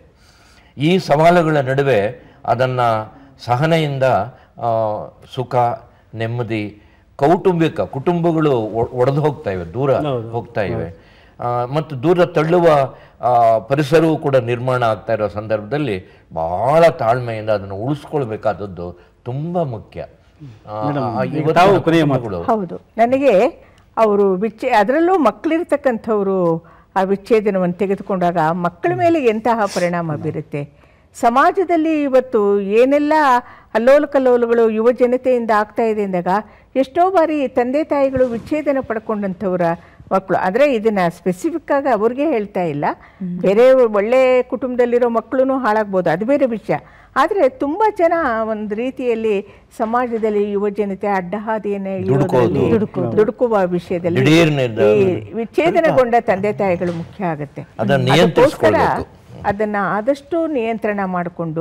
[SPEAKER 7] ಈ ಸವಾಲುಗಳ ನಡುವೆ ಅದನ್ನು ಸಹನೆಯಿಂದ ಆ, ಸುಖ ನೆಮ್ಮದಿ ಕೌಟುಂಬಿಕ ಕುಟುಂಬಗಳು ಒಡೆದು ಹೋಗ್ತಾ ಇವೆ ದೂರ ಹೋಗ್ತಾ ಇವೆ ಆ, ಮತ್ತು ದೂರ ತಳ್ಳುವ ಆ, ಪರಿಸರವೂ ಕೂಡ ನಿರ್ಮಾಣ ಆಗ್ತಾ ಇರೋ ಸಂದರ್ಭದಲ್ಲಿ ಬಹಳ ತಾಳ್ಮೆಯಿಂದ ಅದನ್ನು ಉಳಿಸ್ಕೊಳ್ಬೇಕಾದದ್ದು ತುಂಬ ಮುಖ್ಯ ಆ, ಆ, ಇವತ್ತಿನ
[SPEAKER 6] ತಾವು ಕೊನೆಯ ಮಾತು.
[SPEAKER 7] ಕುಟುಂಬಗಳು
[SPEAKER 8] ಹೌದು ನನಗೆ ಅವರು ವಿಚ್ಛೇ ಅದರಲ್ಲೂ ಮಕ್ಕಳಿರ್ತಕ್ಕಂಥವ್ರು ಆ ವಿಚ್ಛೇದನವನ್ನು ತೆಗೆದುಕೊಂಡಾಗ ಮಕ್ಕಳ ಮೇಲೆ ಎಂತಹ ಪರಿಣಾಮ ಬೀರುತ್ತೆ ಸಮಾಜದಲ್ಲಿ ಇವತ್ತು ಏನೆಲ್ಲ ಅಲ್ಲೋಲ ಕಲ್ಲೋಲಗಳು ಯುವ ಜನತೆಯಿಂದ ಆಗ್ತಾ ಇದೆ ಅಂದಾಗ ಎಷ್ಟೋ ಬಾರಿ ತಂದೆ ತಾಯಿಗಳು ವಿಚ್ಛೇದನ ಪಡ್ಕೊಂಡಂಥವ್ರ ಮಕ್ಕಳು ಅಂದರೆ ಇದನ್ನ ಸ್ಪೆಸಿಫಿಕ್ ಆಗಿ ಅವ್ರಿಗೆ ಹೇಳ್ತಾ ಇಲ್ಲ ಬೇರೆ ಒಳ್ಳೆ ಕುಟುಂಬದಲ್ಲಿರೋ ಮಕ್ಕಳು ಹಾಳಾಗ್ಬೋದು ಅದು ಬೇರೆ ವಿಷಯ ಆದರೆ ತುಂಬ ಜನ ಒಂದು ರೀತಿಯಲ್ಲಿ ಸಮಾಜದಲ್ಲಿ ಯುವ ಜನತೆ ಅಡ್ಡಹಾದಿಯನ್ನು ಇಳಿಯೋದ್ರಲ್ಲಿ ದುಡುಕುವ ವಿಷಯದಲ್ಲಿ
[SPEAKER 7] ದಿಢೀರ್ ನಿರ್ಧಾರ.
[SPEAKER 8] ಈ ವಿಚ್ಛೇದನಗೊಂಡ ತಂದೆ ತಾಯಿಗಳು ಮುಖ್ಯ ಆಗುತ್ತೆ
[SPEAKER 7] ಅದನ್ನ
[SPEAKER 8] ಅದಕ್ಕೋಸ್ಕರ
[SPEAKER 7] ನಿಯಂತ್ರಿಸ್ಕೊಳ್ಬೇಕು.
[SPEAKER 8] ಅದನ್ನ ಆದಷ್ಟು ನಿಯಂತ್ರಣ ಮಾಡಿಕೊಂಡು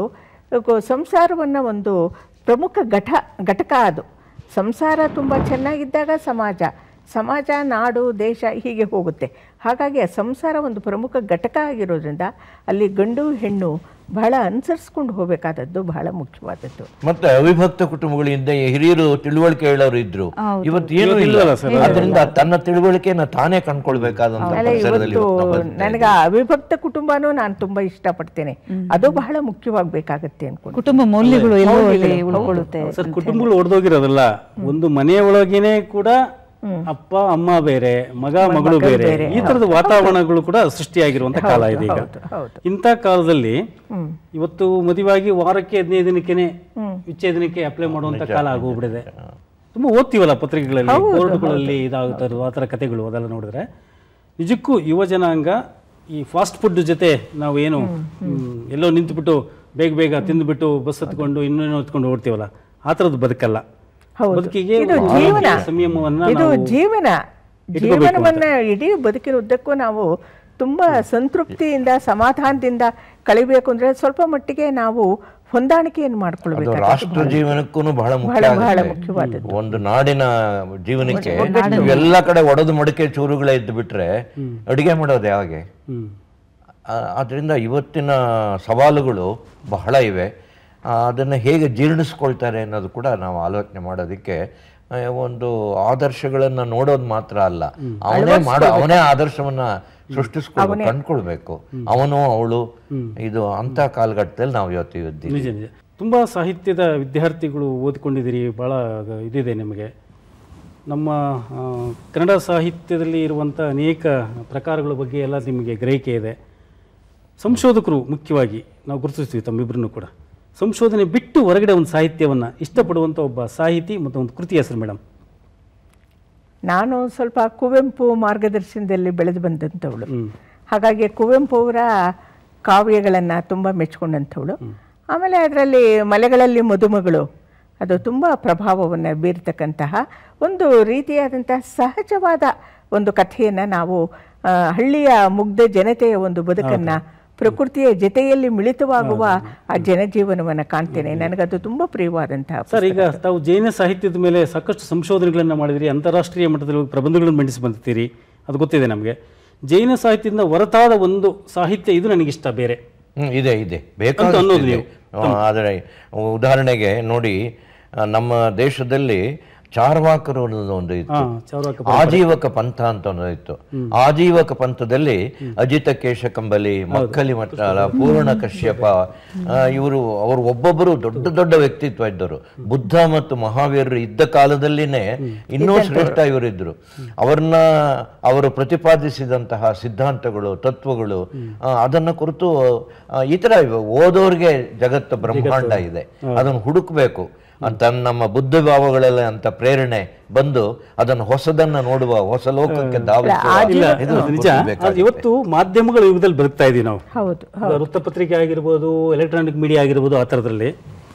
[SPEAKER 8] ಸಂಸಾರವನ್ನ ಒಂದು ಪ್ರಮುಖ ಘಟ ಘಟಕ ಅದು ಸಂಸಾರ ತುಂಬ ಚೆನ್ನಾಗಿದ್ದಾಗ ಸಮಾಜ ಸಮಾಜ ನಾಡು ದೇಶ ಹೀಗೆ ಹೋಗುತ್ತೆ ಹಾಗಾಗಿ ಆ ಸಂಸಾರ ಒಂದು ಪ್ರಮುಖ ಘಟಕ ಆಗಿರೋದ್ರಿಂದ ಅಲ್ಲಿ ಗಂಡು ಹೆಣ್ಣು ಬಹಳ ಅನುಸರಿಸ್ಕೊಂಡು ಹೋಗಬೇಕಾದದ್ದು ಬಹಳ ಮುಖ್ಯವಾದದ್ದು
[SPEAKER 7] ಮತ್ತೆ ಅವಿಭಕ್ತ ಕುಟುಂಬಗಳಿಂದ ಹಿರಿಯರು ತಿಳುವಳಿಕೆ ಹೇಳೋರು ಇದ್ರು ಇವತ್ತು ಏನು ಇಲ್ಲ
[SPEAKER 6] ಇಲ್ಲಲ್ಲ ಸರ್.
[SPEAKER 7] ಅದರಿಂದ ತನ್ನ ತಿಳುವಳಿಕೆನ ತಾನೇ ಕಂಡ್ಕೊಳ್ಬೇಕಾದಂತ
[SPEAKER 8] ಆಮೇಲೆ
[SPEAKER 7] ಪರಿಸರದಲ್ಲಿ
[SPEAKER 8] ಇವತ್ತು
[SPEAKER 7] ಇವತ್ತು ನಾವು ಬದುಕ್ತಾ
[SPEAKER 8] ನನಗೆ ಆ ಅವಿಭಕ್ತ ಕುಟುಂಬನೂ ನಾನು ತುಂಬಾ ಇಷ್ಟಪಡ್ತೇನೆ ಅದು ಬಹಳ ಮುಖ್ಯವಾಗಬೇಕಾಗತ್ತೆ ಅನ್ಕೊಂಡು
[SPEAKER 9] ಕುಟುಂಬ ಮೌಲ್ಯಗಳು ಎಲ್ಲೋ ಅಲ್ಲಿ ಉಳ್ಕೊಳ್ಳುತ್ತೆ
[SPEAKER 6] ಸರ್ ಕುಟುಂಬಗಳು ಒಡೆದೋಗಿರೋದಲ್ಲ ಒಂದು ಮನೆಯ ಒಳಗೇನೆ ಕೂಡ ಅಪ್ಪ ಅಮ್ಮ ಬೇರೆ ಮಗ ಮಗಳು ಬೇರೆ ಈ ತರದ ವಾತಾವರಣಗಳು ಕೂಡ ಸೃಷ್ಟಿಯಾಗಿರುವಂತ ಕಾಲ ಇದೆ ಈಗ ಇಂಥ ಕಾಲದಲ್ಲಿ ಇವತ್ತು ಮದುವಾಗಿ ವಾರಕ್ಕೆ ಹದಿನೈದು ದಿನಕ್ಕೇನೆ ವಿಚ್ಛೇದನಕ್ಕೆ ಅಪ್ಲೈ ಮಾಡುವಂತ ಕಾಲ ಆಗೋಗ್ಬಿಟ್ಟಿದೆ ತುಂಬಾ ಓದ್ತೀವಲ್ಲ ಪತ್ರಿಕೆಗಳಲ್ಲಿ ಬೋರ್ಡ್ಗಳಲ್ಲಿ ಇದಾಗುತ್ತಾ ಇರೋದು ಆ ಥರ ಕಥೆಗಳು ಅದೆಲ್ಲ ನೋಡಿದ್ರೆ ನಿಜಕ್ಕೂ ಯುವ ಜನಾಂಗ ಈ ಫಾಸ್ಟ್ ಫುಡ್ ಜೊತೆ ನಾವು ಏನು ಹ್ಮ್, ಎಲ್ಲೋ ನಿಂತುಬಿಟ್ಟು ಬೇಗ ಬೇಗ ತಿಂದುಬಿಟ್ಟು ಬಸ್ ಹತ್ಕೊಂಡು ಇನ್ನೇನೋ ಹತ್ಕೊಂಡು ಓಡ್ತೀವಲ್ಲ ಆ ಥರದ್ದು ಬದುಕಲ್ಲ
[SPEAKER 8] ಹೌದು.
[SPEAKER 6] ಬದುಕಿಗೆ
[SPEAKER 8] ಇದು
[SPEAKER 6] ಒಂದು
[SPEAKER 8] ಜೀವನ
[SPEAKER 6] ಆರೋಗ್ಯ ಸಂಯಮವನ್ನ
[SPEAKER 8] ಇದು
[SPEAKER 6] ನಾವು
[SPEAKER 8] ಜೀವನ ಜೀವನವನ್ನ ಇಡೀ ಬದುಕಿನ ಉದ್ದಕ್ಕೂ ನಾವು ತುಂಬಾ ಸಂತೃಪ್ತಿಯಿಂದ ಸಮಾಧಾನದಿಂದ ಕಳಿಬೇಕು ಅಂದ್ರೆ ಸ್ವಲ್ಪ ಮಟ್ಟಿಗೆ ನಾವು ಹೊಂದಾಣಿಕೆಯನ್ನು
[SPEAKER 7] ಅದು
[SPEAKER 8] ಮಾಡ್ಕೊಳ್ಬೇಕು
[SPEAKER 7] ರಾಷ್ಟ್ರ ಜೀವನಕ್ಕೂ ಬಹಳ ಮುಖ್ಯ
[SPEAKER 8] ಬಹಳ ಬಹಳ
[SPEAKER 7] ಆಗುತ್ತೆ.
[SPEAKER 8] ಮುಖ್ಯವಾದದ್ದು
[SPEAKER 7] ಒಂದು ನಾಡಿನ ಜೀವನಕ್ಕೆ ಎಲ್ಲ ಕಡೆ ಒಡೆದು ಮಡಿಕೆ ಚೂರುಗಳೇ ಇದ್ದು ಬಿಟ್ರೆ ಅಡಿಗೆ ಮಾಡೋದು ಯಾವಾಗೆ
[SPEAKER 6] ಹ್ಮ್.
[SPEAKER 7] ಆ- ಆದ್ರಿಂದ ಇವತ್ತಿನ ಸವಾಲುಗಳು ಬಹಳ ಇವೆ ಆ, ಅದನ್ನ ಹೇಗೆ ಜೀರ್ಣಿಸ್ಕೊಳ್ತಾರೆ ಅನ್ನೋದು ಕೂಡ ನಾವು ಆಲೋಚನೆ ಮಾಡೋದಕ್ಕೆ ಆ, ಒಂದು ಆದರ್ಶಗಳನ್ನ ನೋಡೋದು ಮಾತ್ರ ಅಲ್ಲ ಅವನೇ ಮಾಡೋ ಅವನೇ ಆದರ್ಶವನ್ನ ಸೃಷ್ಟಿಸ್ಕೊಂಡು ಕಂಡ್ಕೊಳ್ಬೇಕು ಅವನು ಅವಳು ಇದು ಅಂತ ಕಾಲಘಟ್ಟದಲ್ಲಿ ನಾವು ಇವತ್ತು ಇದ್ದೀವಿ
[SPEAKER 6] ನಿಜ ನಿಜ ತುಂಬ ಸಾಹಿತ್ಯದ ವಿದ್ಯಾರ್ಥಿಗಳು ಓದ್ಕೊಂಡಿದ್ದೀರಿ ಭಾಳ ಇದಿದೆ ನಿಮಗೆ ನಮ್ಮ ಆ, ಕನ್ನಡ ಸಾಹಿತ್ಯದಲ್ಲಿ ಇರುವಂಥ ಅನೇಕ ಪ್ರಕಾರಗಳ ಬಗ್ಗೆ ಎಲ್ಲ ನಿಮಗೆ ಗ್ರಹಿಕೆ ಇದೆ ಸಂಶೋಧಕರು ಮುಖ್ಯವಾಗಿ ನಾವು ಗುರುತಿಸ್ತೀವಿ ತಮ್ಮಿಬ್ಬರನ್ನು ಕೂಡ ಸಂಶೋಧನೆ ಬಿಟ್ಟು ಹೊರಗಡೆ ಒಂದು ಸಾಹಿತ್ಯವನ್ನು ಇಷ್ಟಪಡುವಂಥ ಒಬ್ಬ ಸಾಹಿತಿ ಮತ್ತು ಒಂದು ಕೃತಿ ಹೆಸರು ಮೇಡಮ್
[SPEAKER 8] ನಾನು ಸ್ವಲ್ಪ ಕುವೆಂಪು ಮಾರ್ಗದರ್ಶನದಲ್ಲಿ ಬೆಳೆದು ಬಂದಂಥವಳು
[SPEAKER 6] ಹ್ಮ್.
[SPEAKER 8] ಹಾಗಾಗಿ ಕುವೆಂಪು ಅವರ ಕಾವ್ಯಗಳನ್ನು ತುಂಬ ಮೆಚ್ಕೊಂಡಂಥವಳು ಆಮೇಲೆ ಅದರಲ್ಲಿ ಮಲೆಗಳಲ್ಲಿ ಮದುಮಗಳು ಅದು ತುಂಬ ಪ್ರಭಾವವನ್ನು ಬೀರ್ತಕ್ಕಂತಹ ಒಂದು ರೀತಿಯಾದಂಥ ಸಹಜವಾದ ಒಂದು ಕಥೆಯನ್ನು ನಾವು ಆ, ಹಳ್ಳಿಯ ಮುಗ್ಧ ಜನತೆಯ ಒಂದು ಬದುಕನ್ನು ಪ್ರಕೃತಿಯ ಜೊತೆಯಲ್ಲಿ ಮಿಳಿತವಾಗುವ ಆ ಜನಜೀವನವನ್ನು ಕಾಣ್ತೇನೆ ನನಗದು ತುಂಬ ಪ್ರಿಯವಾದಂತಹ
[SPEAKER 6] ಸರ್ ಈಗ ತಾವು ಜೈನ ಸಾಹಿತ್ಯದ ಮೇಲೆ ಸಾಕಷ್ಟು ಸಂಶೋಧನೆಗಳನ್ನು ಮಾಡಿದಿರಿ ಅಂತಾರಾಷ್ಟ್ರೀಯ ಮಟ್ಟದಲ್ಲಿ ಹೋಗಿ ಪ್ರಬಂಧಗಳನ್ನು ಮಂಡಿಸಿ ಬಂದಿದ್ದೀರಿ ಅದು ಗೊತ್ತಿದೆ ನಮಗೆ ಜೈನ ಸಾಹಿತ್ಯದಿಂದ ಹೊರತಾದ ಒಂದು ಸಾಹಿತ್ಯ ಇದು ನನಗಿಷ್ಟ ಬೇರೆ
[SPEAKER 7] ಹ್ಮ್, ಇದೆ ಇದೆ
[SPEAKER 6] ಅಂತ
[SPEAKER 7] ಬೇಕಾದಷ್ಟು
[SPEAKER 6] ಅನ್ನೋದು
[SPEAKER 7] ಇದೆ.
[SPEAKER 6] ನೀವು.
[SPEAKER 7] ಆ, ಆದರೆ ಉದಾಹರಣೆಗೆ ನೋಡಿ ಆ, ನಮ್ಮ ದೇಶದಲ್ಲಿ ಚಾರ್ವಾಕರು ಅನ್ನೋದು ಒಂದು ಇತ್ತು
[SPEAKER 6] ಹಾ, ಚಾರ್ವಾಕ
[SPEAKER 7] ಆಜೀವಕ ಪಂಥ ಅಂತ ಒಂದು ಇತ್ತು ಆಜೀವಕ ಪಂಥದಲ್ಲಿ ಅಜಿತ ಕೇಶಕಂಬಲಿ ಮಕ್ಕಲಿ ಮಟ್ಟಾಲ ಪೂರ್ಣ ಕಶ್ಯಪ ಇವರು ಅವರು ಒಬ್ಬೊಬ್ಬರು ದೊಡ್ಡ ದೊಡ್ಡ ವ್ಯಕ್ತಿತ್ವ ಇದ್ದರು ಬುದ್ಧ ಮತ್ತು ಮಹಾವೀರರು ಇದ್ದ ಕಾಲದಲ್ಲಿನೇ ಇನ್ನೂ ಶ್ರೇಷ್ಠ ಇವರಿದ್ರು ಅವ್ರನ್ನ ಅವರು ಪ್ರತಿಪಾದಿಸಿದಂತಹ ಸಿದ್ಧಾಂತಗಳು ತತ್ವಗಳು ಆ, ಅದನ್ನ ಕುರಿತು ಆ, ಈ ತರ ಇವೆ. ಓದೋರ್ಗೆ ಜಗತ್ತು ಬ್ರಹ್ಮಾಂಡ ಇದೆ ಅದನ್ನು ಹುಡುಕ್ಬೇಕು ಅಂತ ನಮ್ಮ ಬುದ್ಧ ಭಾವಗಳೆಲ್ಲ ಅಂತ ಪ್ರೇರಣೆ ಬಂದು ಅದನ್ನು ಹೊಸದನ್ನ ನೋಡುವ ಹೊಸ ಲೋಕಕ್ಕೆ ಧಾವಿಸುವ
[SPEAKER 6] ಇಲ್ಲ
[SPEAKER 7] ಇದು
[SPEAKER 6] ಅದು ನಿಜ
[SPEAKER 7] ಬೇಕಾಗಿದೆ.
[SPEAKER 6] ಅದು ಇವತ್ತು ಮಾಧ್ಯಮಗಳ ಯುಗದಲ್ಲಿ ಬದುಕ್ತಾ ಇದೀವಿ ನಾವು
[SPEAKER 8] ಹೌದು
[SPEAKER 6] ಈಗ ವೃತ್ತಪತ್ರಿಕೆ ಆಗಿರ್ಬೋದು ಎಲೆಕ್ಟ್ರಾನಿಕ್ ಮೀಡಿಯಾ ಆಗಿರ್ಬೋದು ಆ ಥರದ್ರಲ್ಲಿ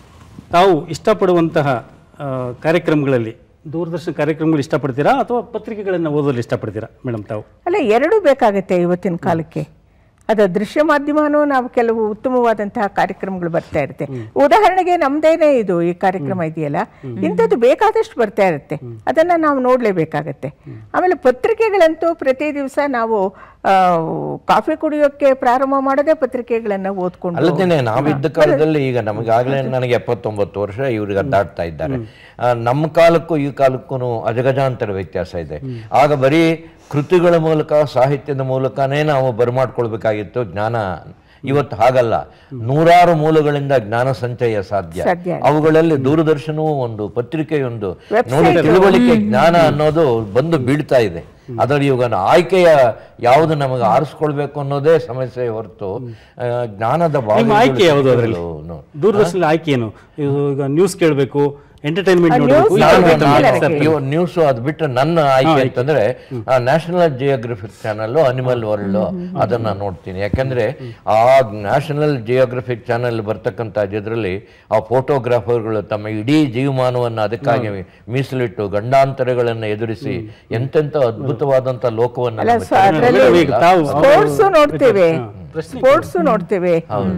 [SPEAKER 6] ತಾವು ಇಷ್ಟಪಡುವಂತಹ ಆ, ಕಾರ್ಯಕ್ರಮಗಳಲ್ಲಿ ದೂರದರ್ಶನ ಕಾರ್ಯಕ್ರಮಗಳು ಇಷ್ಟಪಡ್ತೀರಾ ಅಥವಾ ಪತ್ರಿಕೆಗಳನ್ನು ಓದಲು ಇಷ್ಟಪಡ್ತೀರಾ ಮೇಡಮ್ ತಾವು
[SPEAKER 8] ಅಲ್ಲ ಎರಡೂ ಬೇಕಾಗುತ್ತೆ ಇವತ್ತಿನ ಕಾಲಕ್ಕೆ ಅದು ದೃಶ್ಯ ಮಾಧ್ಯಮನೂ ನಾವು ಕೆಲವು ಉತ್ತಮವಾದಂತಹ ಕಾರ್ಯಕ್ರಮಗಳು ಬರ್ತಾ ಇರುತ್ತೆ ಉದಾಹರಣೆಗೆ ನಮ್ದೇನೆ ಇದು ಈ ಕಾರ್ಯಕ್ರಮ ಇದೆಯಲ್ಲ ಇಂಥದ್ದು ಬೇಕಾದಷ್ಟು ಬರ್ತಾ ಇರುತ್ತೆ ಅದನ್ನ ನಾವು ನೋಡ್ಲೇಬೇಕಾಗತ್ತೆ ಆಮೇಲೆ ಪತ್ರಿಕೆಗಳಂತೂ ಪ್ರತಿ ದಿವಸ ನಾವು ಆ, ಕಾಫಿ ಕುಡಿಯೋಕೆ ಪ್ರಾರಂಭ ಮಾಡೋದೇ ಪತ್ರಿಕೆಗಳನ್ನ ಓದ್ಕೊಂಡು
[SPEAKER 7] ಅಲ್ಲದೇನೆ ನಾವಿದ್ದ ಕಾಲದಲ್ಲಿ ಈಗ ನಮಗಾಗಲೇ ನನಗೆ ಎಪ್ಪತ್ತೊಂಬತ್ತು ವರ್ಷ ಇವ್ರಿಗೆ ದಾಟ್ತಾ ಇದ್ದಾರೆ ಆ, ನಮ್ಮ ಕಾಲಕ್ಕೂ ಈ ಕಾಲಕ್ಕೂ ಅಜಗಜಾಂತರ ವ್ಯತ್ಯಾಸ ಇದೆ ಆಗ ಬರೀ ಕೃತಿಗಳ ಮೂಲಕ ಸಾಹಿತ್ಯದ ಮೂಲಕನೇ ನಾವು ಬರಮಾಡ್ಕೊಳ್ಬೇಕಾಗಿತ್ತು ಜ್ಞಾನ ಇವತ್ತು ಹಾಗಲ್ಲ ನೂರಾರು ಮೂಲಗಳಿಂದ ಜ್ಞಾನ ಸಂಚಯ ಸಾಧ್ಯ
[SPEAKER 8] ಸಾಧ್ಯ.
[SPEAKER 7] ಅವುಗಳಲ್ಲಿ ದೂರದರ್ಶನವೂ ಒಂದು ಪತ್ರಿಕೆಯೊಂದು ನೋಡಿ ತಿಳುವಳಿಕೆ ಜ್ಞಾನ ಅನ್ನೋದು ಬಂದು ಬೀಳ್ತಾ ಇದೆ ಅದರಲ್ಲಿ ಇವಾಗ ಆಯ್ಕೆಯ ಯಾವುದು ನಮಗೆ ಆರಿಸ್ಕೊಳ್ಬೇಕು ಅನ್ನೋದೇ ಸಮಸ್ಯೆ ಹೊರತು ಆ, ಜ್ಞಾನದ
[SPEAKER 6] ನಿಮ್ಮ
[SPEAKER 7] ಬಾವಿಗಳು
[SPEAKER 6] ಆಯ್ಕೆ ಯಾವುದು ಅದರಲ್ಲಿ
[SPEAKER 7] ಸಿಕ್ಕುಗಳು.
[SPEAKER 6] ದೂರದರ್ಶನದಲ್ಲಿ ಆಯ್ಕೆ ಏನು ಇದು ಈಗ ನ್ಯೂಸ್ ಕೇಳಬೇಕು ಎಂಟರ್ಟೈನ್ಮೆಂಟ್
[SPEAKER 8] ಆ,
[SPEAKER 6] ನೋಡಬೇಕು
[SPEAKER 8] news
[SPEAKER 7] ನಾನು-
[SPEAKER 8] ಗೊತ್ತಿಲ್ಲ
[SPEAKER 7] ನಾನು
[SPEAKER 8] ನನಗೆ.
[SPEAKER 7] ಇವ- ನ್ಯೂಸ್ ಅದು ಬಿಟ್ಟು ನನ್ನ ಆಯ್ಕೆ ಅಂತಂದ್ರೆ National Geographic channel animal world ಅದನ್ನ ನೋಡ್ತೀನಿ ಯಾಕಂದ್ರೆ ಆ ನ್ಯಾಷನಲ್ ಜಿಯೋಗ್ರಫಿಕ್ ಚಾನಲ್ ಬರ್ತಕ್ಕಂಥ ಇದರಲ್ಲಿ ಆ ಫೋಟೋಗ್ರಾಫರ್ಗಳು ತಮ್ಮ ಇಡೀ ಜೀವಮಾನವನ್ನು ಅದಕ್ಕಾಗಿ ಮೀಸಲಿಟ್ಟು ಗಂಡಾಂತರಗಳನ್ನು ಎದುರಿಸಿ ಎಂತೆಂಥ ಅದ್ಭುತವಾದಂಥ ಲೋಕವನ್ನು
[SPEAKER 8] ಅಲ್ಲ
[SPEAKER 7] ನಮ್ಮ
[SPEAKER 8] ಸೊ ಅದರಲ್ಲಿ
[SPEAKER 6] ಈಗ ತಾವು-
[SPEAKER 8] ಸ್ಪೋರ್ಟ್ಸ್ ನೋಡ್ತೇವೆ ಸ್ಪೋರ್ಟ್ಸ್ ನೋಡ್ತೇವೆ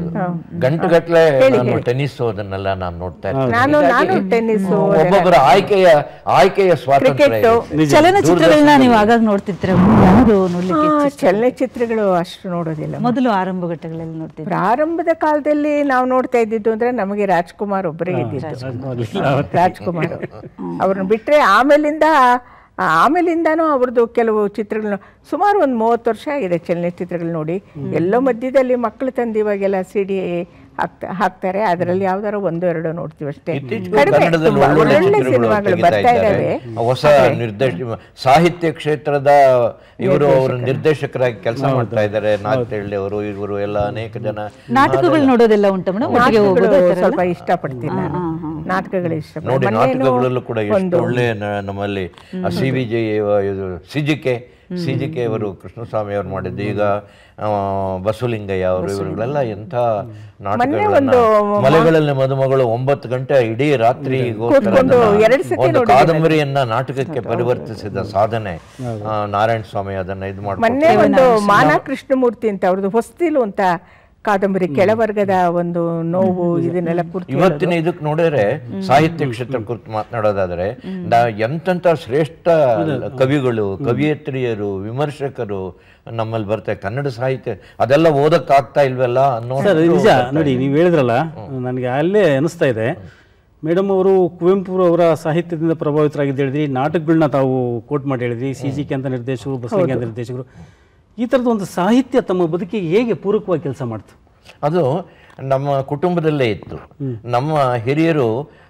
[SPEAKER 7] ಗಂಟುಗಟ್ಲೆ ನಾನು ಟೆನ್ನಿಸ್ ಅದನ್ನೆಲ್ಲ ನಾನು ನೋಡ್ತಾ ಇರ್ತೀನಿ
[SPEAKER 8] ನಾನು ನಾನು ಟೆನ್ನಿಸ್
[SPEAKER 7] ಒಬ್ಬೊಬ್ಬರ ಆಯ್ಕೆಯ ಆಯ್ಕೆಯ ಸ್ವಾತಂತ್ರ್ಯ ಇದೆ.
[SPEAKER 9] ಚಲನಚಿತ್ರಗಳನ್ನ ನೀವು ಆಗಾಗ ನೋಡ್ತಿರ್ತೀರ ಯಾವುದು ನೋಡ್ಲಿಕ್ಕೆ
[SPEAKER 8] ಚಲನಚಿತ್ರಗಳು ಅಷ್ಟು ನೋಡೋದಿಲ್ಲ
[SPEAKER 9] ಮೊದಲು ಆರಂಭ ಘಟ್ಟಗಳಲ್ಲಿ ನೋಡ್ತಿದ್ರು
[SPEAKER 8] ಪ್ರಾರಂಭದ ಕಾಲದಲ್ಲಿ ನಾವು ನೋಡ್ತಾ ಇದ್ದಿದ್ದು ಅಂದ್ರೆ ನಮಗೆ ರಾಜ್ಕುಮಾರ್ ಒಬ್ಬರೇ ಇದ್ದಿದ್ದು ರಾಜ್ಕುಮಾರ್ ಅವ್ರನ್ನ ಬಿಟ್ರೆ ಆಮೇಲಿಂದ ಆ, ಆಮೇಲಿಂದಾನು ಅವ್ರದ್ದು ಕೆಲವು ಚಿತ್ರಗಳನ್ನ ಸುಮಾರು ಒಂದು ಮೂವತ್ತು ವರ್ಷ ಆಗಿದೆ ಚಲನಚಿತ್ರಗಳು ನೋಡಿ ಎಲ್ಲೋ ಮಧ್ಯದಲ್ಲಿ ಮಕ್ಕಳು ತಂದು ಇವಾಗೆಲ್ಲ ಸಿ ಡಿ ಹಾಕ್ತಾ ಹಾಕ್ತಾರೆ ಅದರಲ್ಲಿ ಯಾವ್ದಾರು ಒಂದು ಎರಡು ನೋಡ್ತೀವಿ ಅಷ್ಟೇ
[SPEAKER 7] ಇತ್ತೀಚೆಗೆ
[SPEAKER 8] ಕಡಿಮೆ,
[SPEAKER 7] ಕನ್ನಡದಲ್ಲಿ
[SPEAKER 8] ತುಂಬಾ
[SPEAKER 7] ಒಳ್ಳೊಳ್ಳೆ
[SPEAKER 8] ಒಳ್ಳೊಳ್ಳೆ
[SPEAKER 7] ಚಿತ್ರಗಳು
[SPEAKER 8] ಸಿನಿಮಾಗಳು
[SPEAKER 7] ತೆಗಿತಾ
[SPEAKER 8] ಬರ್ತಾ
[SPEAKER 7] ಇದ್ದಾರೆ.
[SPEAKER 8] ಇದ್ದಾವೆ
[SPEAKER 7] ಹೊಸ ನಿರ್ದೇಶ ಸಾಹಿತ್ಯ ಕ್ಷೇತ್ರದ ಇವರು ಅವರು ನಿರ್ದೇಶಕರಾಗಿ ಕೆಲಸ ಮಾಡ್ತಾ ಇದ್ದಾರೆ ನಾಗ್ತಳ್ಳಿ ಅವರು ಇವರು ಎಲ್ಲ ಅನೇಕ ಜನ
[SPEAKER 9] ನಾಟಕಗಳು ನೋಡೋದೆಲ್ಲ ಉಂಟು ಮೇಡಮ್ ಒಟ್ಟಿಗೆ
[SPEAKER 8] ನಾಟಕಗಳು
[SPEAKER 9] ಹೋಗೋದು ಆ ಥರ
[SPEAKER 8] ಸ್ವಲ್ಪ ಇಷ್ಟಪಡ್ತೀನಿ ನಾನು ನಾಟಕಗಳು
[SPEAKER 7] ನೋಡಿ
[SPEAKER 8] ಇಷ್ಟಪಡ್ತೀನಿ
[SPEAKER 7] ನಾಟಕಗಳಲ್ಲೂ ಕೂಡ ಎಷ್ಟು ಒಳ್ಳೆ ನ- ನಮ್ಮಲ್ಲಿ ಸಿ ವಿ ಜಿ ಇದು ಸಿಜಿಕೆ ಸಿಜಿಕೆ ಅವರು ಕೃಷ್ಣಸ್ವಾಮಿ ಅವರು ಮಾಡಿದ್ದು ಈಗ ಆ, ಬಸವಲಿಂಗಯ್ಯ ಅವರು ಇವರುಗಳೆಲ್ಲ ಎಂಥ ನಾಟಕಗಳನ್ನ ಮಲೆಗಳಲ್ಲಿ ಮದುಮಗಳು ಒಂಬತ್ತು ಗಂಟೆ ಇಡೀ ರಾತ್ರಿ
[SPEAKER 8] ಕೂತ್ಕೊಂಡು ಎರಡು ಸತಿ
[SPEAKER 7] ಒಂದು ಕಾದಂಬರಿಯನ್ನ ನಾಟಕಕ್ಕೆ ಪರಿವರ್ತಿಸಿದ ಸಾಧನೆ ಆ, ನಾರಾಯಣ ಸ್ವಾಮಿ ಅದನ್ನ ಇದು
[SPEAKER 8] ಮೊನ್ನೆ
[SPEAKER 7] ಮಾಡ್ಕೊಂಡು
[SPEAKER 8] ಒಂದು ಮಾನಾ ಕೃಷ್ಣಮೂರ್ತಿ ಅಂತ ಅವ್ರದ್ದು ಹೊಸ್ತಿಲು ಅಂತ ಕಾದಂಬರಿ ಕೆಳವರ್ಗದ ಒಂದು ನೋವು ಇದನ್ನೆಲ್ಲ ಕುರಿತು
[SPEAKER 7] ಇವತ್ತಿನ ಇದಕ್ಕೆ ನೋಡಿದ್ರೆ ಸಾಹಿತ್ಯ ಕ್ಷೇತ್ರ ಕುರಿತು ಮಾತನಾಡೋದಾದ್ರೆ ನಾ- ಎಂತೆಂಥ ಶ್ರೇಷ್ಠ ಕವಿಗಳು ಕವಿಯತ್ರಿಯರು ವಿಮರ್ಶಕರು ನಮ್ಮಲ್ಲಿ ಬರ್ತಾರೆ ಕನ್ನಡ ಸಾಹಿತ್ಯ ಅದೆಲ್ಲ ಓದಕ್ ಆಗ್ತಾ ಇಲ್ವಲ್ಲ ಅನ್ನೋ
[SPEAKER 6] ಸರ್ ನಿಜ ನೋಡಿ ನೀವು ಹೇಳಿದ್ರಲ್ಲ ನನಗೆ ಅಲ್ಲೇ ಅನಿಸ್ತಾ ಇದೆ ಮೇಡಮ್ ಅವರು ಕುವೆಂಪು ಅವರ ಸಾಹಿತ್ಯದಿಂದ ಪ್ರಭಾವಿತರಾಗಿದ್ದು ಹೇಳಿದ್ರಿ ನಾಟಕಗಳನ್ನ ತಾವು ಕೋಟ್ ಮಾಡಿ ಹೇಳಿದ್ರಿ ಸಿ ಜಿ ಕೆ ಅಂತ ನಿರ್ದೇಶಕರು ಬಸವಲಿಂಗ ಅಂತ ನಿರ್ದೇಶಕರು ಈ ಥರದ ಒಂದು ಸಾಹಿತ್ಯ ತಮ್ಮ ಬದುಕಿಗೆ ಹೇಗೆ ಪೂರಕವಾಗಿ ಕೆಲಸ ಮಾಡ್ತು
[SPEAKER 7] ಅದು ನಮ್ಮ ಕುಟುಂಬದಲ್ಲೇ ಇತ್ತು ನಮ್ಮ ಹಿರಿಯರು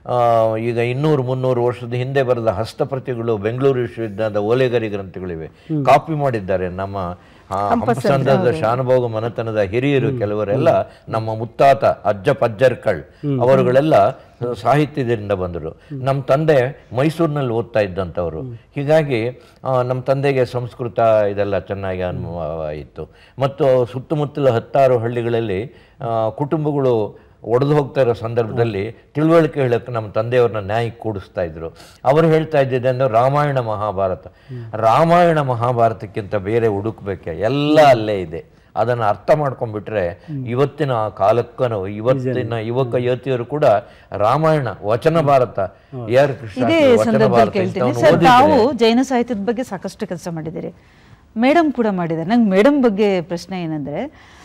[SPEAKER 7] ಆ, ಈಗ ಇನ್ನೂರು ಮುನ್ನೂರು ವರ್ಷದ ಹಿಂದೆ ಬರೆದ ಹಸ್ತಪ್ರತಿಗಳು ಬೆಂಗಳೂರು ವಿಶ್ವವಿದ್ಯಾಲಯದ ಓಲೆಗರಿ ಗ್ರಂಥಗಳಿವೆ ಕಾಪಿ ಮಾಡಿದ್ದಾರೆ ನಮ್ಮ ಆ, ಹಂಪಸಂದ್ರದ ಶಾನುಭೋಗ ಮನೆತನದ ಹಿರಿಯರು ಕೆಲವರೆಲ್ಲ ನಮ್ಮ ಮುತ್ತಾತ ಅಜ್ಜ ಪಜ್ಜರ್ಕಳ್ ಅವರುಗಳೆಲ್ಲ ಸಾಹಿತ್ಯದಿಂದ ಬಂದರು ನಮ್ಮ ತಂದೆ ಮೈಸೂರಿನಲ್ಲಿ ಓದ್ತಾ ಇದ್ದಂಥವ್ರು ಹೀಗಾಗಿ ಆ, ನಮ್ಮ ತಂದೆಗೆ ಸಂಸ್ಕೃತ ಇದೆಲ್ಲ ಚೆನ್ನಾಗಿ ಅನುಭವ ಇತ್ತು ಮತ್ತು ಸುತ್ತಮುತ್ತಲ ಹತ್ತಾರು ಹಳ್ಳಿಗಳಲ್ಲಿ ಆ, ಕುಟುಂಬಗಳು ಒಡೆದು ಹೋಗ್ತಾ ಇರೋ ಸಂದರ್ಭದಲ್ಲಿ ತಿಳುವಳಿಕೆ ಹೇಳಕ್ಕೆ ನಮ್ಮ ತಂದೆಯವ್ರನ್ನ ನ್ಯಾಯಕ್ಕೆ ಕೂಡಿಸ್ತಾ ಇದ್ರು ಅವರು ಹೇಳ್ತಾ ಇದ್ದಿದ್ದೆ ಅಂದ್ರೆ ರಾಮಾಯಣ ಮಹಾಭಾರತ ರಾಮಾಯಣ ಮಹಾಭಾರತಕ್ಕಿಂತ ಬೇರೆ ಹುಡುಕ್ಬೇಕೆ ಎಲ್ಲ ಅಲ್ಲೇ ಇದೆ ಅದನ್ನು ಅರ್ಥ ಮಾಡ್ಕೊಂಡ್ಬಿಟ್ರೆ ಇವತ್ತಿನ ಕಾಲಕ್ಕನು ಇವತ್ತಿನ ಯುವಕ ಯುವತಿಯರು ಕೂಡ ರಾಮಾಯಣ ವಚನ ಭಾರತ ಎ ಆರ್ ಕೃಷ್ಣ
[SPEAKER 9] ಇದೇ
[SPEAKER 7] ವಚನ
[SPEAKER 9] ಸಂದರ್ಭದಲ್ಲಿ
[SPEAKER 7] ಭಾರತ
[SPEAKER 9] ಕೇಳ್ತೀನಿ
[SPEAKER 7] ಇಂಥವನ್ನು
[SPEAKER 9] ಸರ್
[SPEAKER 7] ಓದಿದ್ರೆ
[SPEAKER 9] ತಾವು ಜೈನ ಸಾಹಿತ್ಯದ ಬಗ್ಗೆ ಸಾಕಷ್ಟು ಕೆಲಸ ಮಾಡಿದ್ದೀರಿ ಮೇಡಮ್ ಕೂಡ ಮಾಡಿದ್ದಾರೆ ನಂಗೆ ಮೇಡಮ್ ಬಗ್ಗೆ ಪ್ರಶ್ನೆ ಏನಂದ್ರೆ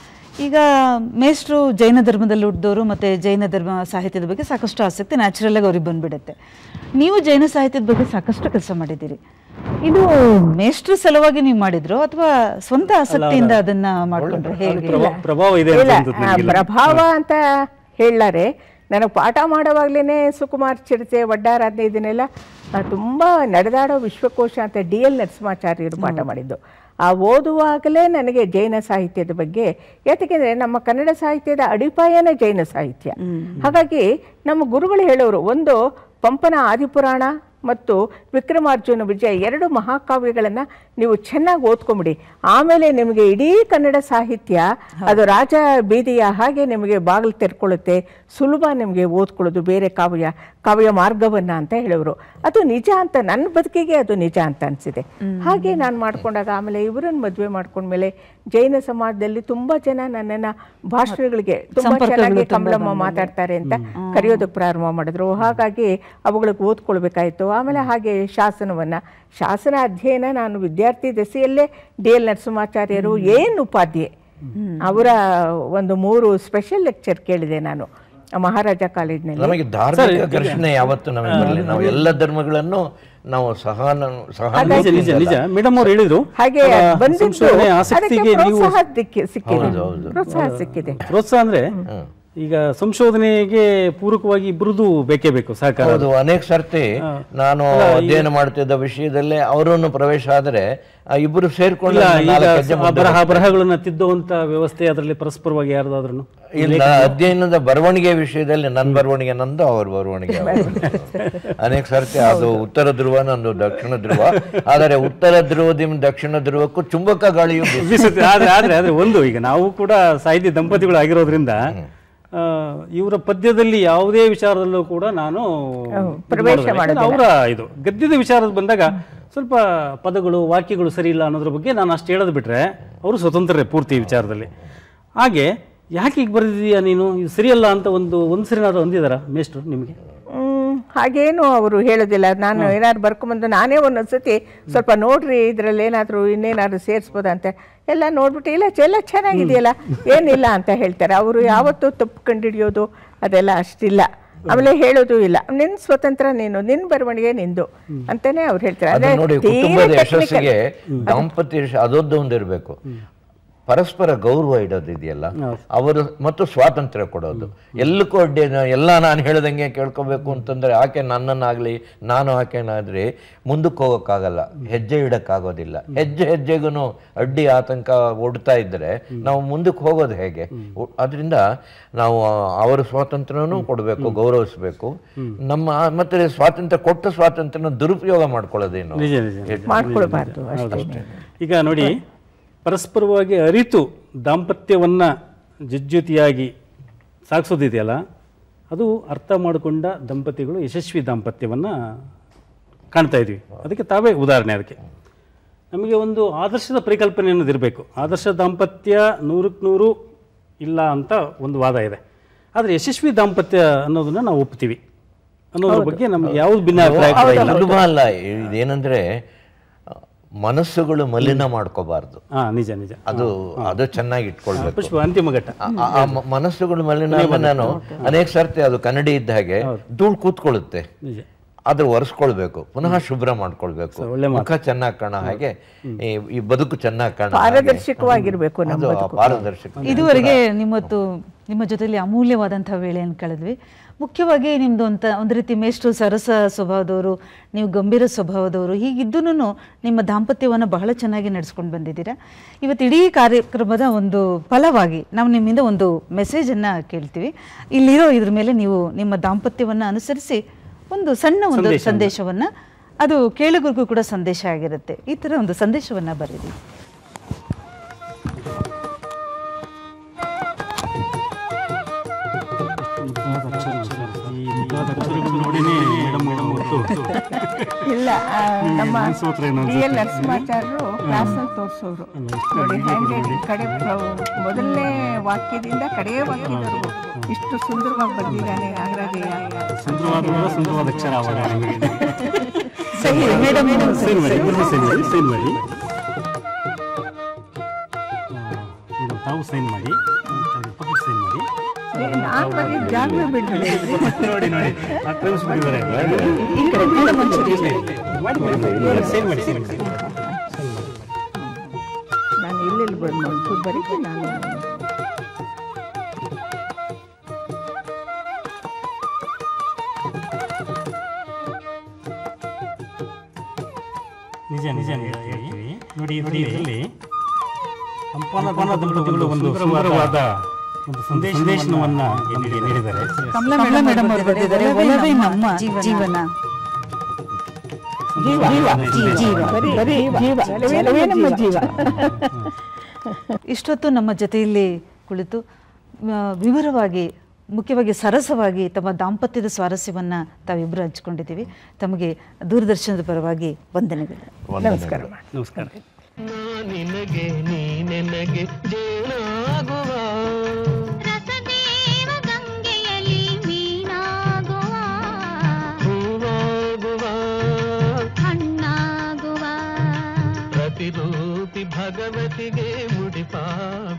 [SPEAKER 9] ಈಗ ಮೇಷ್ಟ್ರು ಜೈನ ಧರ್ಮದಲ್ಲಿ ಹುಟ್ಟಿದವರು ಮತ್ತು ಜೈನ ಧರ್ಮ ಸಾಹಿತ್ಯದ ಬಗ್ಗೆ ಸಾಕಷ್ಟು ಆಸಕ್ತಿ ನ್ಯಾಚುರಲ್ ಆಗಿ ಅವ್ರಿಗೆ ಬಂದ್ಬಿಡುತ್ತೆ ನೀವು ಜೈನ ಸಾಹಿತ್ಯದ ಬಗ್ಗೆ ಸಾಕಷ್ಟು ಕೆಲಸ ಮಾಡಿದ್ದೀರಿ ಇದು ಮೇಷ್ಟ್ರ ಸಲುವಾಗಿ ನೀವು ಮಾಡಿದ್ರು ಅಥವಾ ಸ್ವಂತ ಆಸಕ್ತಿಯಿಂದ ಅದನ್ನ ಮಾಡ್ಕೊಂಡ್ರೆ ಹೇಗೆ
[SPEAKER 6] ಪ್ರಭಾವ ಪ್ರಭಾವ ಇದೆ ಅಂತ
[SPEAKER 8] ಇಲ್ಲ
[SPEAKER 6] ಅನ್ಸುತ್ತೆ
[SPEAKER 8] ಆ,
[SPEAKER 6] ನನಗೆಲ್ಲ.
[SPEAKER 8] ಪ್ರಭಾವ ಅಂತ ಹೇಳಾರೆ ನನಗೆ ಪಾಠ ಮಾಡುವಾಗಲೇ ಸುಕುಮಾರ್ ಚಿರತೆ ವಡ್ಡಾರಾಧನೆ ಇದನ್ನೆಲ್ಲ ಆ, ತುಂಬ ನಡೆದಾಡೋ ವಿಶ್ವಕೋಶ ಅಂತ ಡಿ ಎಲ್ ನರಸಿಂಹಾಚಾರ್ಯರು ಪಾಠ ಮಾಡಿದ್ದು ಆ ಓದುವಾಗಲೇ ನನಗೆ ಜೈನ ಸಾಹಿತ್ಯದ ಬಗ್ಗೆ ಯಾಕೆಂದರೆ ನಮ್ಮ ಕನ್ನಡ ಸಾಹಿತ್ಯದ ಅಡಿಪಾಯನೇ ಜೈನ ಸಾಹಿತ್ಯ ಹಾಗಾಗಿ ನಮ್ಮ ಗುರುಗಳು ಹೇಳೋರು ಒಂದು ಪಂಪನ ಆದಿಪುರಾಣ ಮತ್ತು ವಿಕ್ರಮಾರ್ಜುನ ವಿಜಯ ಎರಡು ಮಹಾಕಾವ್ಯಗಳನ್ನು ನೀವು ಚೆನ್ನಾಗಿ ಓದ್ಕೊಂಬಿಡಿ ಆಮೇಲೆ ನಿಮಗೆ ಇಡೀ ಕನ್ನಡ ಸಾಹಿತ್ಯ ಅದು ರಾಜ ಬೀದಿಯ ಹಾಗೆ ನಿಮಗೆ ಬಾಗಿಲು ತೆರ್ಕೊಳ್ಳುತ್ತೆ ಸುಲಭ ನಿಮಗೆ ಓದ್ಕೊಳ್ಳೋದು ಬೇರೆ ಕಾವ್ಯ ಕಾವ್ಯ ಮಾರ್ಗವನ್ನ ಅಂತ ಹೇಳೋರು ಅದು ನಿಜ ಅಂತ ನನ್ನ ಬದುಕಿಗೆ ಅದು ನಿಜ ಅಂತ ಅನಿಸಿದೆ ಹಾಗೆ ನಾನು ಮಾಡ್ಕೊಂಡಾಗ ಆಮೇಲೆ ಇವರನ್ನು ಮದುವೆ ಮಾಡ್ಕೊಂಡ್ಮೇಲೆ ಜೈನ ಸಮಾಜದಲ್ಲಿ ತುಂಬ ಜನ ನನ್ನನ್ನು ಭಾಷಣಗಳಿಗೆ ತುಂಬ
[SPEAKER 9] ಸಂಪರ್ಕಗಳು
[SPEAKER 8] ಚೆನ್ನಾಗಿ
[SPEAKER 9] ತುಂಬಾ
[SPEAKER 8] ಕಮಲಮ್ಮ
[SPEAKER 9] ಬಂದವು.
[SPEAKER 8] ಮಾತಾಡ್ತಾರೆ ಅಂತ ಕರೆಯೋದಕ್ಕೆ ಪ್ರಾರಂಭ ಮಾಡಿದ್ರು ಹಾಗಾಗಿ ಅವುಗಳಿಗೆ ಓದ್ಕೊಳ್ಬೇಕಾಯ್ತು ಆಮೇಲೆ ಹಾಗೆ ಶಾಸನವನ್ನ ಶಾಸನ ಅಧ್ಯಯನ ನಾನು ವಿದ್ಯಾರ್ಥಿ ದೆಸೆಯಲ್ಲೇ ಡಿ ಎಲ್ ನರಸಿಂಹಾಚಾರ್ಯರು ಏನು ಉಪಾಧ್ಯಾಯ ಅವರ ಒಂದು ಮೂರು ಸ್ಪೆಷಲ್ ಲೆಕ್ಚರ್ ಕೇಳಿದೆ ನಾನು ಆ ಮಹಾರಾಜ ಕಾಲೇಜ್ನಲ್ಲಿ
[SPEAKER 7] ನಮಗೆ ಧಾರ್ಮಿಕ ಘರ್ಷಣೆ ಯಾವತ್ತು ನಮಗೆ ಬರಲಿ ನಾವು ಎಲ್ಲ ಧರ್ಮಗಳನ್ನು ನಾವು ಸಹನ
[SPEAKER 6] ನಿಜ ನಿಜ ನಿಜ
[SPEAKER 7] ಸಹಾನುಭೂತಿಯಿಂದ
[SPEAKER 6] ಮೇಡಮ್ ಅವ್ರು ಹೇಳಿದ್ರು
[SPEAKER 8] ಹಾಗೆ
[SPEAKER 6] ಆ,
[SPEAKER 8] ಬಂದಿದ್ದು
[SPEAKER 6] ಸಂಶೋಧನೆ
[SPEAKER 8] ಅದಕ್ಕೆ
[SPEAKER 6] ಆಸಕ್ತಿಗೆ ನೀವು
[SPEAKER 8] ಪ್ರೋತ್ಸಾಹ ದಿಕ್ಕಿ- ಸಿಕ್ಕಿದೆ
[SPEAKER 7] ಹೌದು, ಹೌದು.
[SPEAKER 8] ಪ್ರೋತ್ಸಾಹ ಸಿಕ್ಕಿದೆ
[SPEAKER 6] ಪ್ರೋತ್ಸಾಹ ಅಂದ್ರೆ ಈಗ ಸಂಶೋಧನೆಗೆ ಪೂರಕವಾಗಿ ಇಬ್ಬರದು ಬೇಕೇ ಬೇಕು ಸಹಕಾರ
[SPEAKER 7] ಹೌದು ಅನೇಕ ಸರ್ತಿ ನಾನು ಅಧ್ಯಯನ ಮಾಡ್ತಿದ್ದ ವಿಷಯದಲ್ಲೇ ಅವರನ್ನು ಪ್ರವೇಶ ಆದರೆ ಆ ಇಬ್ಬರು ಸೇರ್ಕೊಂಡು
[SPEAKER 6] ಇಲ್ಲ
[SPEAKER 7] ಒಂದು
[SPEAKER 6] ಈಗ
[SPEAKER 7] ನಾಲ್ಕು ಹೆಜ್ಜೆ
[SPEAKER 6] ಆ
[SPEAKER 7] ಮುಂದೆ
[SPEAKER 6] ಬರಹ ಬರಹಗಳನ್ನ ತಿದ್ದುವಂತ ವ್ಯವಸ್ಥೆ ಅದರಲ್ಲಿ ಪರಸ್ಪರವಾಗಿ ಯಾರ್ದಾದ್ರೂ
[SPEAKER 7] ಇಲ್ಲ ಅಧ್ಯಯನದ ಬರವಣಿಗೆ ವಿಷಯದಲ್ಲಿ ನನ್ನ ಬರವಣಿಗೆ ನಂದು ಅವ್ರ ಬರವಣಿಗೆ ಅವ್ರದ್ದು. ಅನೇಕ ಸರ್ತಿ ಅದು ಉತ್ತರ ಧ್ರುವ ನಂದು ದಕ್ಷಿಣ ಧ್ರುವ ಆದರೆ ಉತ್ತರ ಧ್ರುವದಿಂದ ದಕ್ಷಿಣ ಧ್ರುವಕ್ಕೂ ಚುಂಬಕ ಗಾಳಿಯು ಬೀಸುತ್ತೆ.
[SPEAKER 6] ಬೀಸುತ್ತೆ ಆದ್ರೆ ಆದ್ರೆ ಆದ್ರೆ ಒಂದು ಈಗ ನಾವು ಕೂಡ ಸಾಹಿತ್ಯ ದಂಪತಿಗಳು ಆಗಿರೋದ್ರಿಂದ ಆ, ಇವರ ಪದ್ಯದಲ್ಲಿ ಯಾವುದೇ ವಿಚಾರದಲ್ಲೂ ಕೂಡ ನಾನು
[SPEAKER 8] ಪ್ರವೇಶ
[SPEAKER 6] ಮಾಡೋದಿಲ್ಲ. ಅವರ ಇದು ಗದ್ಯದ ವಿಚಾರದ ಬಂದಾಗ ಸ್ವಲ್ಪ ಪದಗಳು ವಾಕ್ಯಗಳು ಸರಿ ಇಲ್ಲ ಅನ್ನೋದ್ರ ಬಗ್ಗೆ ನಾನು ಅಷ್ಟು ಹೇಳೋದು ಬಿಟ್ರೆ ಅವರು ಸ್ವತಂತ್ರರೇ ಪೂರ್ತಿ ಈ ವಿಚಾರದಲ್ಲಿ ಹಾಗೆ ಯಾಕೆ ಈಗ ಬರೆದಿದೀಯಾ ನೀನು ಇದು ಸರಿಯಲ್ಲ ಅಂತ ಒಂದು ಒಂದು ಸರಿನಾದ್ರು ಅಂದಿದಾರ ಮೇಷ್ಟ್ರು ನಿಮಗೆ
[SPEAKER 8] ಹ್ಮ್, ಹಾಗೇನು ಅವರು ಹೇಳೋದಿಲ್ಲ ನಾನು ಏನಾದ್ರು ಬರ್ಕೊಂಬಂದು ನಾನೇ ಒಂದೊಂದು ಸತಿ ಸ್ವಲ್ಪ ನೋಡ್ರಿ ಇದ್ರಲ್ಲಿ ಏನಾದರೂ ಇನ್ನೇನಾದ್ರು ಸೇರಿಸ್ಬೋದಾ ಅಂತ ಎಲ್ಲ ನೋಡ್ಬಿಟ್ಟು ಇಲ್ಲ ಚ- ಎಲ್ಲ ಚೆನ್ನಾಗಿದೆಯಲ್ಲ ಏನಿಲ್ಲ ಅಂತ ಹೇಳ್ತಾರೆ ಅವರು ಯಾವತ್ತೂ ತಪ್ಪು ಕಂಡುಹಿಡಿಯೋದು ಅದೆಲ್ಲ ಅಷ್ಟಿಲ್ಲ ಆಮೇಲೆ ಹೇಳೋದು ಇಲ್ಲ ನಿನ್ ಸ್ವತಂತ್ರ ನೀನು ನಿನ್ ಬರವಣಿಗೆ ನಿಂದು ಅಂತಾನೆ ಅವ್ರು ಹೇಳ್ತಾರೆ
[SPEAKER 7] ಅದು
[SPEAKER 8] ಅಂದ್ರೆ
[SPEAKER 7] ನೋಡಿ
[SPEAKER 8] ತೀರಾ
[SPEAKER 7] ಕುಟುಂಬದ
[SPEAKER 8] technical.
[SPEAKER 7] ಯಶಸ್ಸಿಗೆ ದಾಂಪತ್ಯ ಯಶ- ಅದೊಂದು ಒಂದಿರಬೇಕು ಪರಸ್ಪರ ಗೌರವ ಇಡೋದು ಇದೆಯಲ್ಲ ಅವರು ಮತ್ತು ಸ್ವಾತಂತ್ರ್ಯ ಕೊಡೋದು ಎಲ್ಲಕ್ಕೂ ಅಡ್ಡಿ ಎಲ್ಲ ನಾನು ಹೇಳ್ದಂಗೆ ಕೇಳ್ಕೋಬೇಕು ಅಂತಂದ್ರೆ ಆಕೆ ನನ್ನನ್ನಾಗ್ಲಿ ನಾನು ಆಕೆನಾದ್ರೆ ಮುಂದಕ್ಕೆ ಹೋಗೋಕ್ಕಾಗಲ್ಲ ಹೆಜ್ಜೆ ಇಡಕ್ಕಾಗೋದಿಲ್ಲ ಹೆಜ್ಜೆ ಹೆಜ್ಜೆಗೂ ಅಡ್ಡಿ ಆತಂಕ ಒಡ್ತಾ ಇದ್ರೆ ನಾವು ಮುಂದಕ್ಕೆ ಹೋಗೋದು ಹೇಗೆ ಉ- ಅದರಿಂದ ನಾವು ಅವರ ಸ್ವಾತಂತ್ರ್ಯನೂ ಕೊಡಬೇಕು ಗೌರವಿಸಬೇಕು ನಮ್ಮ ಮತ್ತೆ ಸ್ವಾತಂತ್ರ್ಯ ಕೊಟ್ಟ ಸ್ವಾತಂತ್ರ್ಯನ ದುರುಪಯೋಗ ಮಾಡ್ಕೊಳ್ಳೋದೇನು
[SPEAKER 6] ನಿಜ ನಿಜ ನಿಜ.
[SPEAKER 8] ಮಾಡ್ಕೊಳ್ಬಾರ್ದು ಅಷ್ಟೇ
[SPEAKER 6] ಈಗ ನೋಡಿ ಪರಸ್ಪರವಾಗಿ ಅರಿತು ದಾಂಪತ್ಯವನ್ನ ಜಜ್ಜೊತಿಯಾಗಿ ಸಾಗಿಸೋದಿದೆಯಲ್ಲ ಅದು ಅರ್ಥ ಮಾಡಿಕೊಂಡ ದಂಪತಿಗಳು ಯಶಸ್ವಿ ದಾಂಪತ್ಯವನ್ನ ಕಾಣ್ತಾ ಇದ್ವಿ ಅದಕ್ಕೆ ತಾವೇ ಉದಾಹರಣೆ ಅದಕ್ಕೆ ನಮಗೆ ಒಂದು ಆದರ್ಶದ ಪರಿಕಲ್ಪನೆ ಅನ್ನೋದು ಇರಬೇಕು ಆದರ್ಶ ದಾಂಪತ್ಯ ನೂರಕ್ಕೆ ನೂರು ಇಲ್ಲ ಅಂತ ಒಂದು ವಾದ ಇದೆ ಆದರೆ ಯಶಸ್ವಿ ದಾಂಪತ್ಯ ಅನ್ನೋದನ್ನ ನಾವು ಒಪ್ತೀವಿ ಅನ್ನೋದ್ರ ಬಗ್ಗೆ ನಮಗೆ ಯಾವ್ದು ಭಿನ್ನಾಭಿಪ್ರಾಯ ಕೂಡ ಇಲ್ಲ
[SPEAKER 7] ಸುಲಭ ಅಲ್ಲ ಇದೇನಂದ್ರೆ ಆ, ಮನಸ್ಸುಗಳು ಮಲಿನ ಮಾಡ್ಕೋಬಾರ್ದು
[SPEAKER 6] ಹಾ ನಿಜ ನಿಜ
[SPEAKER 7] ಅದು ಅದು ಚೆನ್ನಾಗಿ ಇಟ್ಕೊಳ್ಬೇಕು
[SPEAKER 6] ಪುಷ್ಪ ಅಂತಿಮ ಘಟ್ಟ
[SPEAKER 7] ಆ- ಆ- ಆ ಮ- ಮನಸ್ಸುಗಳು ಮಲಿನ ಆದ್ರೆ ನಾನು ಅನೇಕ ಸರ್ತಿ ಅದು ಕನ್ನಡಿ ಇದ್ದ ಹಾಗೆ ಧೂಳು ಕೂತ್ಕೊಳ್ಳುತ್ತೆ
[SPEAKER 6] ನಿಜ
[SPEAKER 7] ಆದ್ರೆ ಒರೆಸ್ಕೊಳ್ಬೇಕು ಪುನಃ ಶುಭ್ರ ಮಾಡ್ಕೊಳ್ಬೇಕು
[SPEAKER 6] ಒಳ್ಳೆ
[SPEAKER 7] ಮುಖ ಚೆನ್ನಾಗಿ ಕಾಣೋ ಹಾಗೆ ಈ- ಈ ಬದುಕು ಚೆನ್ನಾಗಿ ಕಾಣೋ ಹಾಗೆ.
[SPEAKER 8] ಪಾರದರ್ಶಕವಾಗಿರ್ಬೇಕು ನಮ್ಮ
[SPEAKER 7] ಅದು ಆ
[SPEAKER 8] ಬದುಕು
[SPEAKER 7] ಪಾರದರ್ಶಕ
[SPEAKER 9] ಇದುವರೆಗೆ ನಿಮ್ಮತ್ತು ನಿಮ್ಮ ಜೊತೆಲಿ ಅಮೂಲ್ಯವಾದಂಥ ವೇಳೆಯನ್ನು ಕಳೆದ್ವಿ ಮುಖ್ಯವಾಗಿ ನಿಮ್ಮದು ಅಂತ ಒಂದು ರೀತಿ ಮೇಷ್ಟ್ರು ಸರಸ ಸ್ವಭಾವದವರು ನೀವು ಗಂಭೀರ ಸ್ವಭಾವದವರು ಹೀಗಿದ್ದೂ ನಿಮ್ಮ ದಾಂಪತ್ಯವನ್ನು ಬಹಳ ಚೆನ್ನಾಗಿ ನಡೆಸ್ಕೊಂಡು ಬಂದಿದ್ದೀರಾ ಇವತ್ತು ಇಡೀ ಕಾರ್ಯಕ್ರಮದ ಒಂದು ಫಲವಾಗಿ ನಾವು ನಿಮ್ಮಿಂದ ಒಂದು ಮೆಸೇಜನ್ನು ಕೇಳ್ತೀವಿ ಇಲ್ಲಿರೋ ಇದ್ರ ಮೇಲೆ ನೀವು ನಿಮ್ಮ ದಾಂಪತ್ಯವನ್ನು ಅನುಸರಿಸಿ ಒಂದು ಸಣ್ಣ ಒಂದು
[SPEAKER 6] ಸಂದೇಶವನ್ನ.
[SPEAKER 9] ಸಂದೇಶವನ್ನು ಅದು ಕೇಳುಗರಿಗೂ ಕೂಡ ಸಂದೇಶ ಆಗಿರುತ್ತೆ ಈ ಥರ ಒಂದು ಸಂದೇಶವನ್ನು ಬರೀರಿ
[SPEAKER 6] ನೋಡಿನೇ ಮೇಡಮ್ ಮೇಡಮ್ ಹೊತ್ತು
[SPEAKER 8] ಇಲ್ಲ ಆ, ನಮ್ಮ
[SPEAKER 6] ಮನ್ಸು ಹತ್ರ ಏನೋ
[SPEAKER 8] ಡಿ ಎಲ್ ನರಸಿಂಹಾಚಾರ್ಯರು ಕ್ಲಾಸಲ್ಲಿ ತೋರಿಸೋರು ನೋಡಿ ಹ್ಯಾಂಡ್ ಕಡೆ ಪ್ರ- ಮೊದಲನೇ ವಾಕ್ಯದಿಂದ ಕಡೆಯ ವಾಕ್ಯದವರೆಗೂ ಇಷ್ಟು ಸುಂದರವಾಗಿ ಬಂದಿದ್ದಾನೆ ನಾಗರಾಜಯ್ಯ
[SPEAKER 6] ಸುಂದರವಾದ ಸುಂದರವಾದ ಅಕ್ಷರ ಅವಾಗ ನಿಮಗೆ
[SPEAKER 9] ಸರಿ ಮೇಡಮ್
[SPEAKER 6] ಸೈನ್ ಮಾಡಿ ಇಬ್ಬರು ಸೈನ್ ಮಾಡಿ ಸೈನ್ ಮಾಡಿ ಮೇಡಮ್ ತಾವು ಸೈನ್ ಮಾಡಿ ಪಕ್ಕಕ್ಕೆ ಸೈನ್ ಮಾಡಿ
[SPEAKER 8] ನಾನು ಬರೀ ಜಾಗ ಬಿಡ್ರಿ
[SPEAKER 6] ನೋಡಿ ನೋಡಿ ಆ ಕ್ರಮ್ಸ್ ಬಿಟ್ಟಿದ್ದಾರೆ
[SPEAKER 9] ಈ ಕಡೆ ಮೇಡಮ್ ಒಂಚೂರು ಈ ಕಡೆ.
[SPEAKER 6] ಮಾಡಿ ಮಾಡಿ ಸೈನ್ ಮಾಡಿ ಸೈನ್ ಮಾಡಿ
[SPEAKER 8] ನಾನು ಎಲ್ಲೆಲ್ಲಿ ಬಂದು ಒಂಚೂರು ಬರೀತೀನಿ ನಾನು
[SPEAKER 6] ನಿಜ ನಿಜ ನಿಜ ಹೇಳ್ತೀವಿ ನೋಡಿ ನೋಡಿ ಇದರಲ್ಲಿ ಸಂಪಾನ ದಂಪತಿಗಳು ಒಂದು ಸುಂದರವಾದ ಒಂದು ಸಂದೇಶವನ್ನ ನಿಮಗೆ ನೀಡಿದ್ದಾರೆ
[SPEAKER 9] ಕಮಲಾ ಮೇಡಮ್ ಅವರು ಬರೆದಿದ್ದಾರೆ ಒಲವೇ ನಮ್ಮ ಜೀವನ
[SPEAKER 8] ಬರೀ ಬರೀ ಜೀವ ಒಲವೇ ನಮ್ಮ ಜೀವ
[SPEAKER 9] ಇಷ್ಟೊತ್ತು ನಮ್ಮ ಜೊತೆಯಲ್ಲಿ ಕುಳಿತು ಆ, ವಿವರವಾಗಿ ಮುಖ್ಯವಾಗಿ ಸರಸವಾಗಿ ತಮ್ಮ ದಾಂಪತ್ಯದ ಸ್ವಾರಸ್ಯವನ್ನು ತಾವಿಬ್ಬರು ಹಂಚ್ಕೊಂಡಿದ್ದೀವಿ ತಮಗೆ ದೂರದರ್ಶನದ ಪರವಾಗಿ ವಂದನೆಗಳು
[SPEAKER 8] ನಮಸ್ಕಾರ
[SPEAKER 6] ನಮಸ್ಕಾರ
[SPEAKER 2] ನಾ ನಿನಗೆ ನೀ ನನಗೆ ಜೇನಾಗುವ
[SPEAKER 3] ರಸದೇವ ಗಂಗೆಯಲ್ಲಿ ಮೀನಾಗುವ
[SPEAKER 2] ಹೂವಾಗುವ
[SPEAKER 3] ಹಣ್ಣಾಗುವ
[SPEAKER 2] ಪ್ರತಿರೂಪಿ ಭಗವತಿಗೆ ಮುಡಿಪಾಗುವ